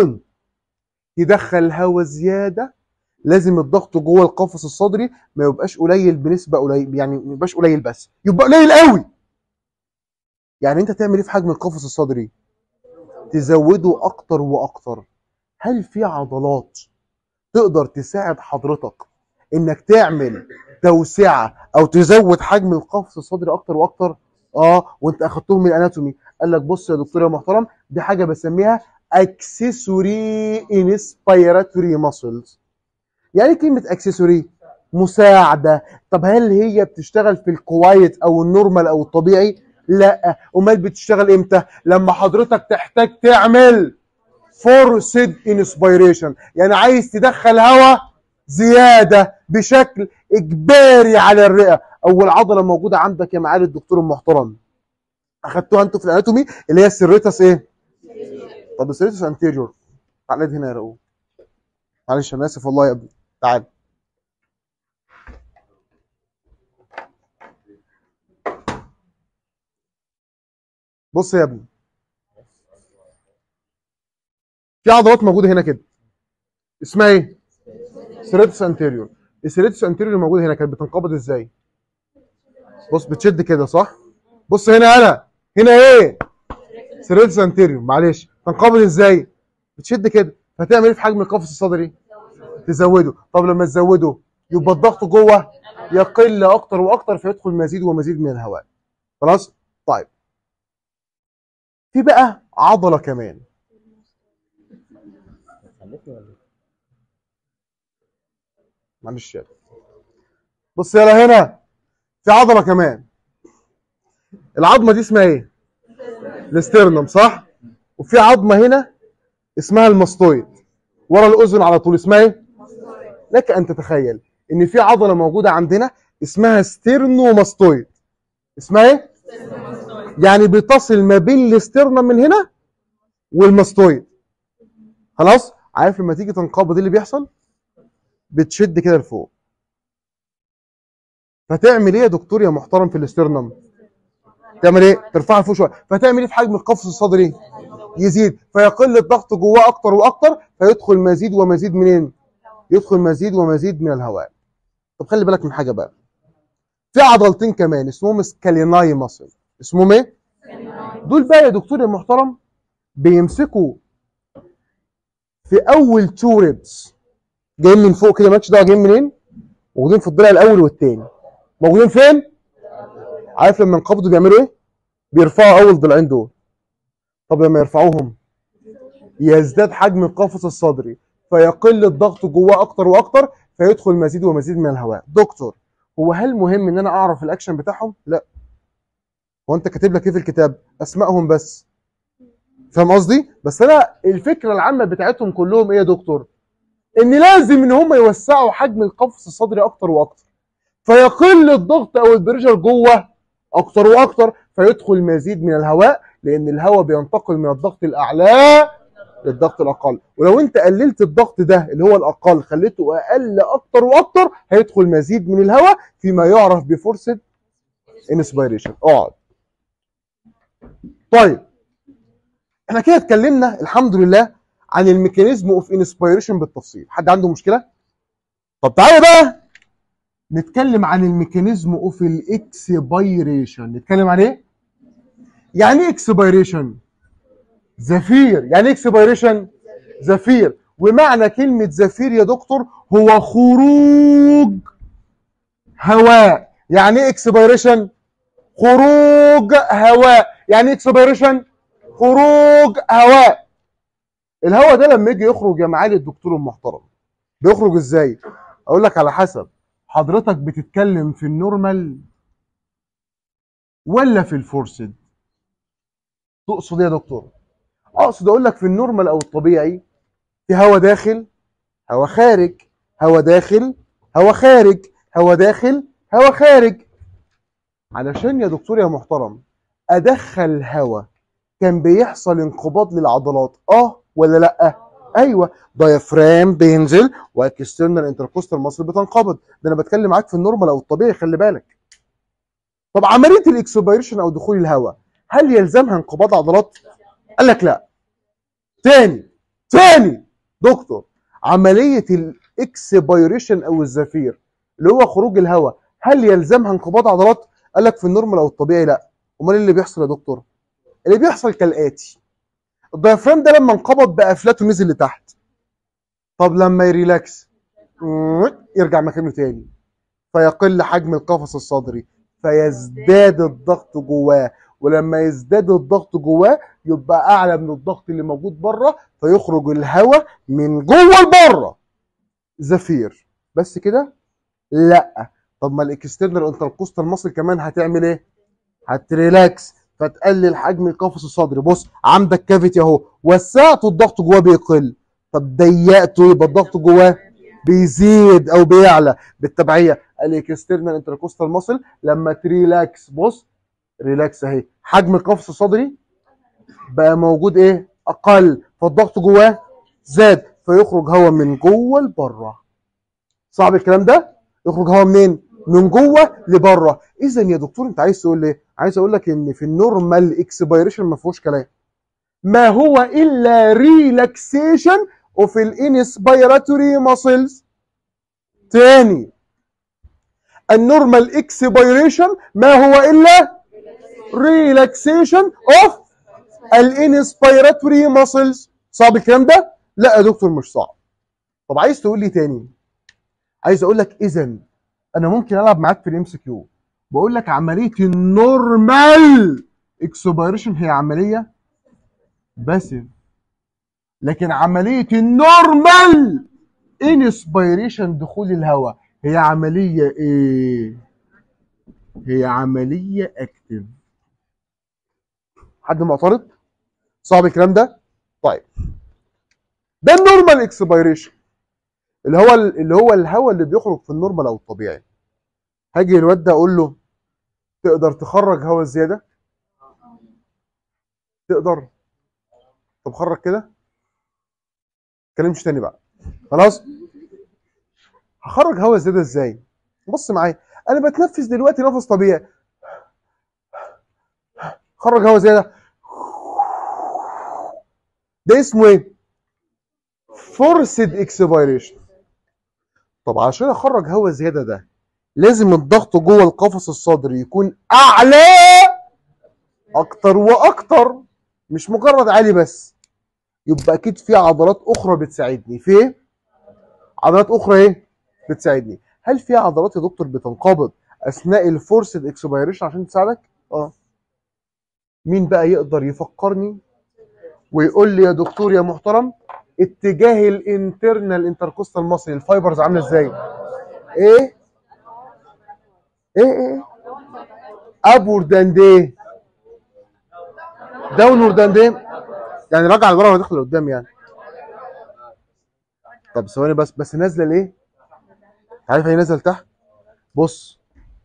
يدخل هواء زياده لازم الضغط جوه القفص الصدري ما يبقاش قليل بنسبه قليل يعني ما يبقاش قليل بس يبقى قليل قوي يعني انت تعمل ايه في حجم القفص الصدري تزوده اكتر واكتر هل في عضلات تقدر تساعد حضرتك انك تعمل توسعه او تزود حجم القفص الصدري اكتر واكتر اه وانت اخدتهم من الاناتومي قال لك بص يا دكتور يا محترم دي حاجه بسميها اكسسوري انسبيراتوري ماسلز يعني كلمه اكسسوري مساعده طب هل هي بتشتغل في الكوايت او النورمال او الطبيعي لا امال بتشتغل امتى لما حضرتك تحتاج تعمل فورسد انسبيريشن يعني عايز تدخل هواء زياده بشكل اجباري على الرئه اول عضله موجوده عندك يا معالي الدكتور المحترم اخدتوها انتوا في الاناتومي اللي هي السيريتس ايه طب السيريتس انتيريور تعالى هنا يا رؤوف معلش انا اسف والله يا ابني تعال بص يا ابني في عضلات موجوده هنا كده اسمها ايه سيريتس انتيريور السيريتس انتيريور موجوده هنا كانت بتنقبض ازاي بص بتشد كده صح بص هنا انا هنا ايه سيريتس انتيريور معلش تنقبض ازاي بتشد كده فتعمل ايه في حجم القفص الصدري تزوده طب لما تزوده يبقى الضغط جوه يقل اكتر واكتر فيدخل مزيد ومزيد من الهواء خلاص طيب في بقى عضله كمان معلش يلا بص يلا هنا في عضله كمان العظمه دي اسمها ايه الاسترنم صح وفي عظمه هنا اسمها الماستويد ورا الاذن على طول اسمها ايه لك ان تتخيل ان في عضله موجوده عندنا اسمها ستيرنوماستويد اسمها ايه يعني بتصل ما بين الاسترنم من هنا والماستويد خلاص عارف لما تيجي تنقبض ايه اللي بيحصل بتشد كده لفوق فتعمل ايه يا دكتور يا محترم في الاسترنم تعمل ايه ترفعها لفوق شويه فتعمل ايه في حجم القفص الصدري يزيد فيقل الضغط جواه اكتر واكتر فيدخل مزيد ومزيد منين يدخل مزيد ومزيد من الهواء طب خلي بالك من حاجه بقى في عضلتين كمان اسمهم سكاليناي ماسل اسمهم ايه دول بقى يا دكتور يا محترم بيمسكوا في اول تو ريبس جايين من فوق كده مالكش دعوه جايين منين موجودين في الضلع الاول والثاني موجودين فين عارف لما ينقبضوا بيعملوا ايه بيرفعوا اول ضلعين دول طب لما يرفعوهم يزداد حجم القفص الصدري فيقل الضغط جواه اكتر واكتر فيدخل مزيد ومزيد من الهواء دكتور هو هل مهم ان انا اعرف الاكشن بتاعهم لا هو انت كاتب لك ايه في الكتاب اسمائهم بس فاهم قصدي بس انا الفكره العامه بتاعتهم كلهم ايه يا دكتور ان لازم ان هم يوسعوا حجم القفص الصدري اكتر واكتر فيقل الضغط او البريشر جوه اكتر واكتر فيدخل مزيد من الهواء لان الهواء بينتقل من الضغط الاعلى للضغط الاقل ولو انت قللت الضغط ده اللي هو الاقل خليته اقل اكتر واكتر هيدخل مزيد من الهواء فيما يعرف بفرصه انسبيريشن اقعد طيب احنا كده اتكلمنا الحمد لله عن الميكانيزم اوف انسبيريشن بالتفصيل حد عنده مشكله طب تعالى بقى نتكلم عن الميكانيزم اوف الاكسبيريشن نتكلم عن ايه يعني ايه اكسبيريشن زفير يعني ايه اكسبيريشن زفير ومعنى كلمه زفير يا دكتور هو خروج هواء يعني ايه اكسبيريشن خروج هواء يعني ايه اكسبيريشن خروج هواء الهواء ده لما يجي يخرج يا معالي الدكتور المحترم بيخرج ازاي اقول لك على حسب حضرتك بتتكلم في النورمال ولا في الفورسد تقصد ايه يا دكتور اقصد اقول لك في النورمال او الطبيعي في هواء داخل هواء خارج هواء داخل هواء خارج هواء داخل هواء خارج علشان يا دكتور يا محترم ادخل هواء كان بيحصل انقباض للعضلات اه ولا لا ايوه دايفرام بينزل واكسترنال انتركوستال ماسل بتنقبض ده انا بتكلم معاك في النورمال او الطبيعي خلي بالك طب عمليه الاكسبيريشن او دخول الهواء هل يلزمها انقباض عضلات قال لك لا تاني تاني دكتور عمليه الاكسبيريشن او الزفير اللي هو خروج الهواء هل يلزمها انقباض عضلات قال لك في النورمال او الطبيعي لا امال إيه اللي بيحصل يا دكتور اللي بيحصل كالاتي الدايفرام ده لما انقبض بقى فلات ونزل لتحت طب لما يريلاكس يرجع مكانه تاني فيقل حجم القفص الصدري فيزداد الضغط جواه ولما يزداد الضغط جواه يبقى اعلى من الضغط اللي موجود بره فيخرج الهواء من جوه لبره زفير بس كده لا طب ما الاكسترنال انتركوستال ماسل كمان هتعمل ايه هتريلاكس فتقلل حجم القفص الصدري بص عندك كافيتي اهو وسعته الضغط جواه بيقل طب ضيقته يبقى الضغط جواه بيزيد او بيعلى بالتبعيه الاكسترنال انتركوستال ماسل لما تريلاكس بص ريلاكس اهي حجم القفص الصدري بقى موجود ايه اقل فالضغط جواه زاد فيخرج هواء من جوه لبره صعب الكلام ده يخرج هواء منين من جوه لبره اذا يا دكتور انت عايز تقول ايه عايز اقول لك ان في النورمال اكسبيريشن ما فيهوش كلام ما هو الا ريلاكسيشن اوف الانسبيراتوري ماسلز تاني النورمال اكسبيريشن ما هو الا ريلاكسيشن اوف الانسبيراتوري ماسلز صعب الكلام ده لا يا دكتور مش صعب طب عايز تقول لي تاني عايز اقول لك اذا انا ممكن العب معاك في الام سي كيو بقول لك عمليه النورمال اكسبيريشن هي عمليه باسيف لكن عمليه النورمال انسبيريشن دخول الهواء هي عمليه ايه هي عمليه اكتف حد معترض صعب الكلام ده طيب ده النورمال اكسبيريشن اللي هو اللي هو الهواء اللي بيخرج في النورمال او الطبيعي هاجي الواد ده اقول له تقدر تخرج هواء زياده تقدر طب خرج كده كلمش تاني بقى خلاص هخرج هواء زياده ازاي بص معايا انا بتنفس دلوقتي نفس طبيعي خرج هواء زياده ده اسمه ايه فورسد اكسبيريشن طب عشان اخرج هواء زياده ده لازم الضغط جوه القفص الصدري يكون اعلى اكتر واكتر مش مجرد عالي بس يبقى اكيد في عضلات اخرى بتساعدني في ايه عضلات اخرى ايه بتساعدني هل في عضلات يا دكتور بتنقبض اثناء الفورسد اكسبيريشن عشان تساعدك اه مين بقى يقدر يفكرني ويقول لي يا دكتور يا محترم اتجاه الانترنال انتركوستال ماسل الفايبرز عامله ازاي ايه ايه ايه ابورد اند ايه داونورد اند ايه يعني راجع لورا ولا داخل لقدام يعني طب ثواني بس بس نازله ليه عارف هي نازله لتحت بص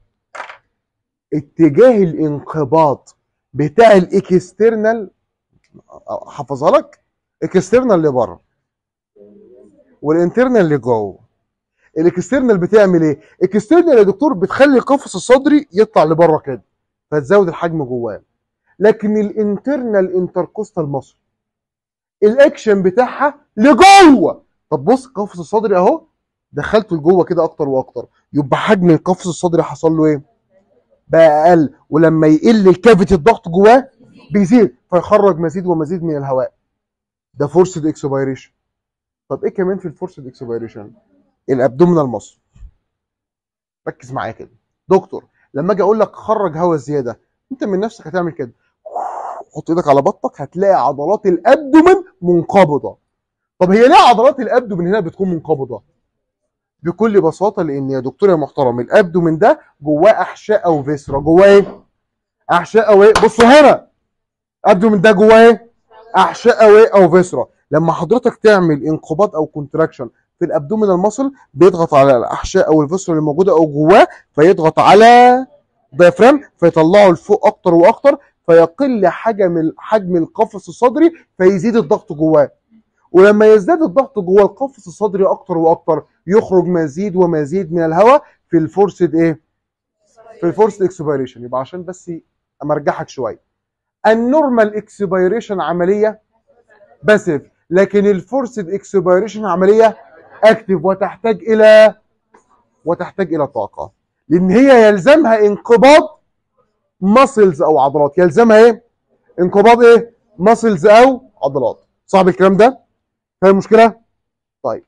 اتجاه الانقباض بتاع الاكسترنال حافظها لك اكسترنال اللي بره والانترنال اللي جوه الاكسترنال بتعمل ايه اكسترنال يا دكتور بتخلي القفص الصدري يطلع لبره كده فتزود الحجم جواه لكن الانترنال انتركوستال مصر الاكشن بتاعها لجوه طب بص القفص الصدري اهو دخلته لجوه كده اكتر واكتر يبقى حجم القفص الصدري حصل له ايه بقى اقل ولما يقل الكافيتي الضغط جواه بيزيد فيخرج مزيد ومزيد من الهواء ده فورسد اكسبيريشن طب ايه كمان في الفورسد اكسبيريشن الابدومينال مصر ركز معايا كده دكتور لما اجي اقول لك خرج هواء زياده انت من نفسك هتعمل كده حط ايدك على بطنك هتلاقي عضلات الابدومين منقبضه طب هي ليه عضلات الابدومين هنا بتكون منقبضه بكل بساطه لان يا دكتور يا محترم الابدومين ده جواه احشاء او فيسرا جواه ايه احشاء او ايه بصوا هنا ابدومين ده جواه ايه احشاء او ايه او فيسرا لما حضرتك تعمل انقباض او كونتراكشن في الابدومينال ماسل بيضغط على الاحشاء او الفيسرا اللي موجوده او جواه فيضغط على الديافرام فيطلعه لفوق اكتر واكتر فيقل حجم حجم القفص الصدري فيزيد الضغط جواه ولما يزداد الضغط جوه القفص الصدري اكتر واكتر يخرج مزيد ومزيد من الهواء في الفورسد ايه في الفورسد اكسبيريشن يبقى عشان بس امرجحك شويه النورمال اكسبيريشن عمليه باسيف لكن الفورسد اكسبيريشن عمليه اكتف وتحتاج الى وتحتاج الى طاقه لان هي يلزمها انقباض ماسلز او عضلات يلزمها ايه انقباض ايه ماسلز او عضلات صعب الكلام ده فاهم المشكله طيب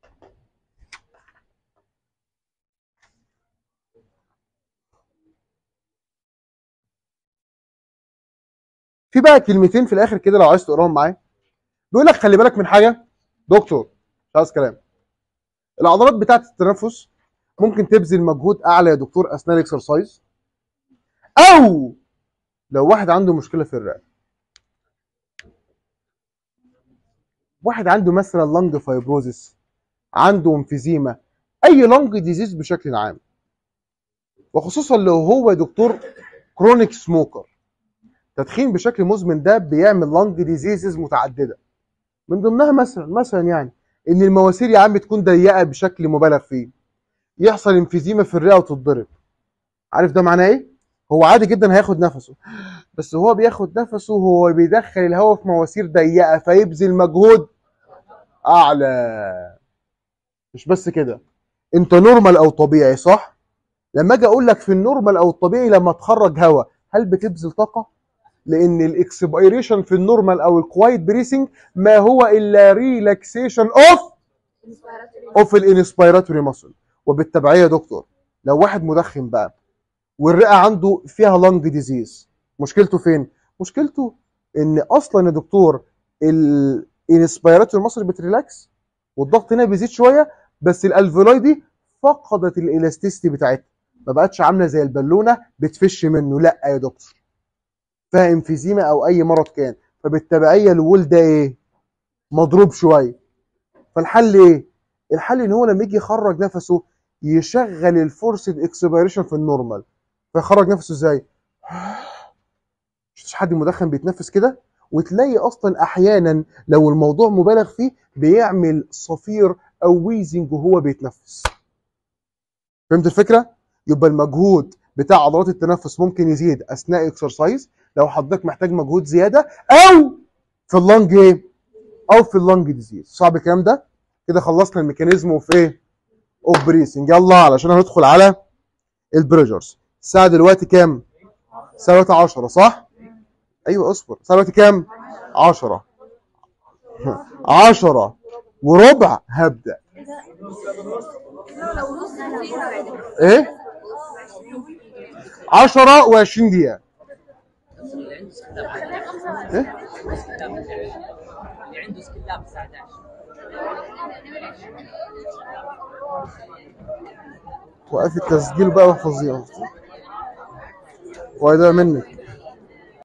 في بقى كلمتين في الاخر كده لو عايز تقراهم معايا بيقول لك خلي بالك من حاجه دكتور مش عايز كلام العضلات بتاعه التنفس ممكن تبذل مجهود اعلى يا دكتور اثناء الاكسرسايز او لو واحد عنده مشكله في الرئه واحد عنده مثلا لنج فايبروزيس عنده امفيزيما اي لنج ديزيز بشكل عام وخصوصا لو هو دكتور كرونيك سموكر تدخين بشكل مزمن ده بيعمل لنج ديزيزز متعدده من ضمنها مثلا مثلا يعني ان المواسير يا عم تكون ضيقه بشكل مبالغ فيه يحصل انفيزيما في الرئه وتتضرب عارف ده معناه ايه هو عادي جدا هياخد نفسه بس هو بياخد نفسه وهو بيدخل الهواء في مواسير ضيقه فيبذل مجهود اعلى مش بس كده انت نورمال او طبيعي صح لما اجي اقول لك في النورمال او الطبيعي لما تخرج هواء هل بتبذل طاقه لان الاكسبيريشن في النورمال او الكوايت بريسنج ما هو الا ريلاكسيشن اوف اوف الانسبيراتوري ماسل وبالتبعيه يا دكتور لو واحد مدخن بقى والرئه عنده فيها لنج ديزيز مشكلته فين مشكلته ان اصلا يا دكتور الانسبيراتوري ماسل بتريلاكس والضغط هنا بيزيد شويه بس الالفيولاي دي فقدت الالاستيستي بتاعتها ما بقتش عامله زي البالونه بتفش منه لا يا دكتور فيها انفيزيما او اي مرض كان فبالتبعيه الوول ده ايه مضروب شويه فالحل ايه الحل ان هو لما يجي يخرج نفسه يشغل الفورسد اكسبيريشن في النورمال فيخرج نفسه ازاي مش حد مدخن بيتنفس كده وتلاقي اصلا احيانا لو الموضوع مبالغ فيه بيعمل صفير او ويزنج وهو بيتنفس فهمت الفكره يبقى المجهود بتاع عضلات التنفس ممكن يزيد اثناء اكسرسايز لو حضرتك محتاج مجهود زياده او في اللنج ايه او في اللنج ديزيز صعب الكلام ده كده خلصنا الميكانيزم اوف ايه اوف بريسنج يلا علشان هندخل على البريجرز الساعه دلوقتي كام الساعه دلوقتي 10 صح ايوه اصبر الساعه دلوقتي كام 10 10 وربع هبدا ايه 10 و20 دقيقه ايه
اللي عنده سكلاب الساعه 11
وقف التسجيل بقى فظيع وهيضيع منك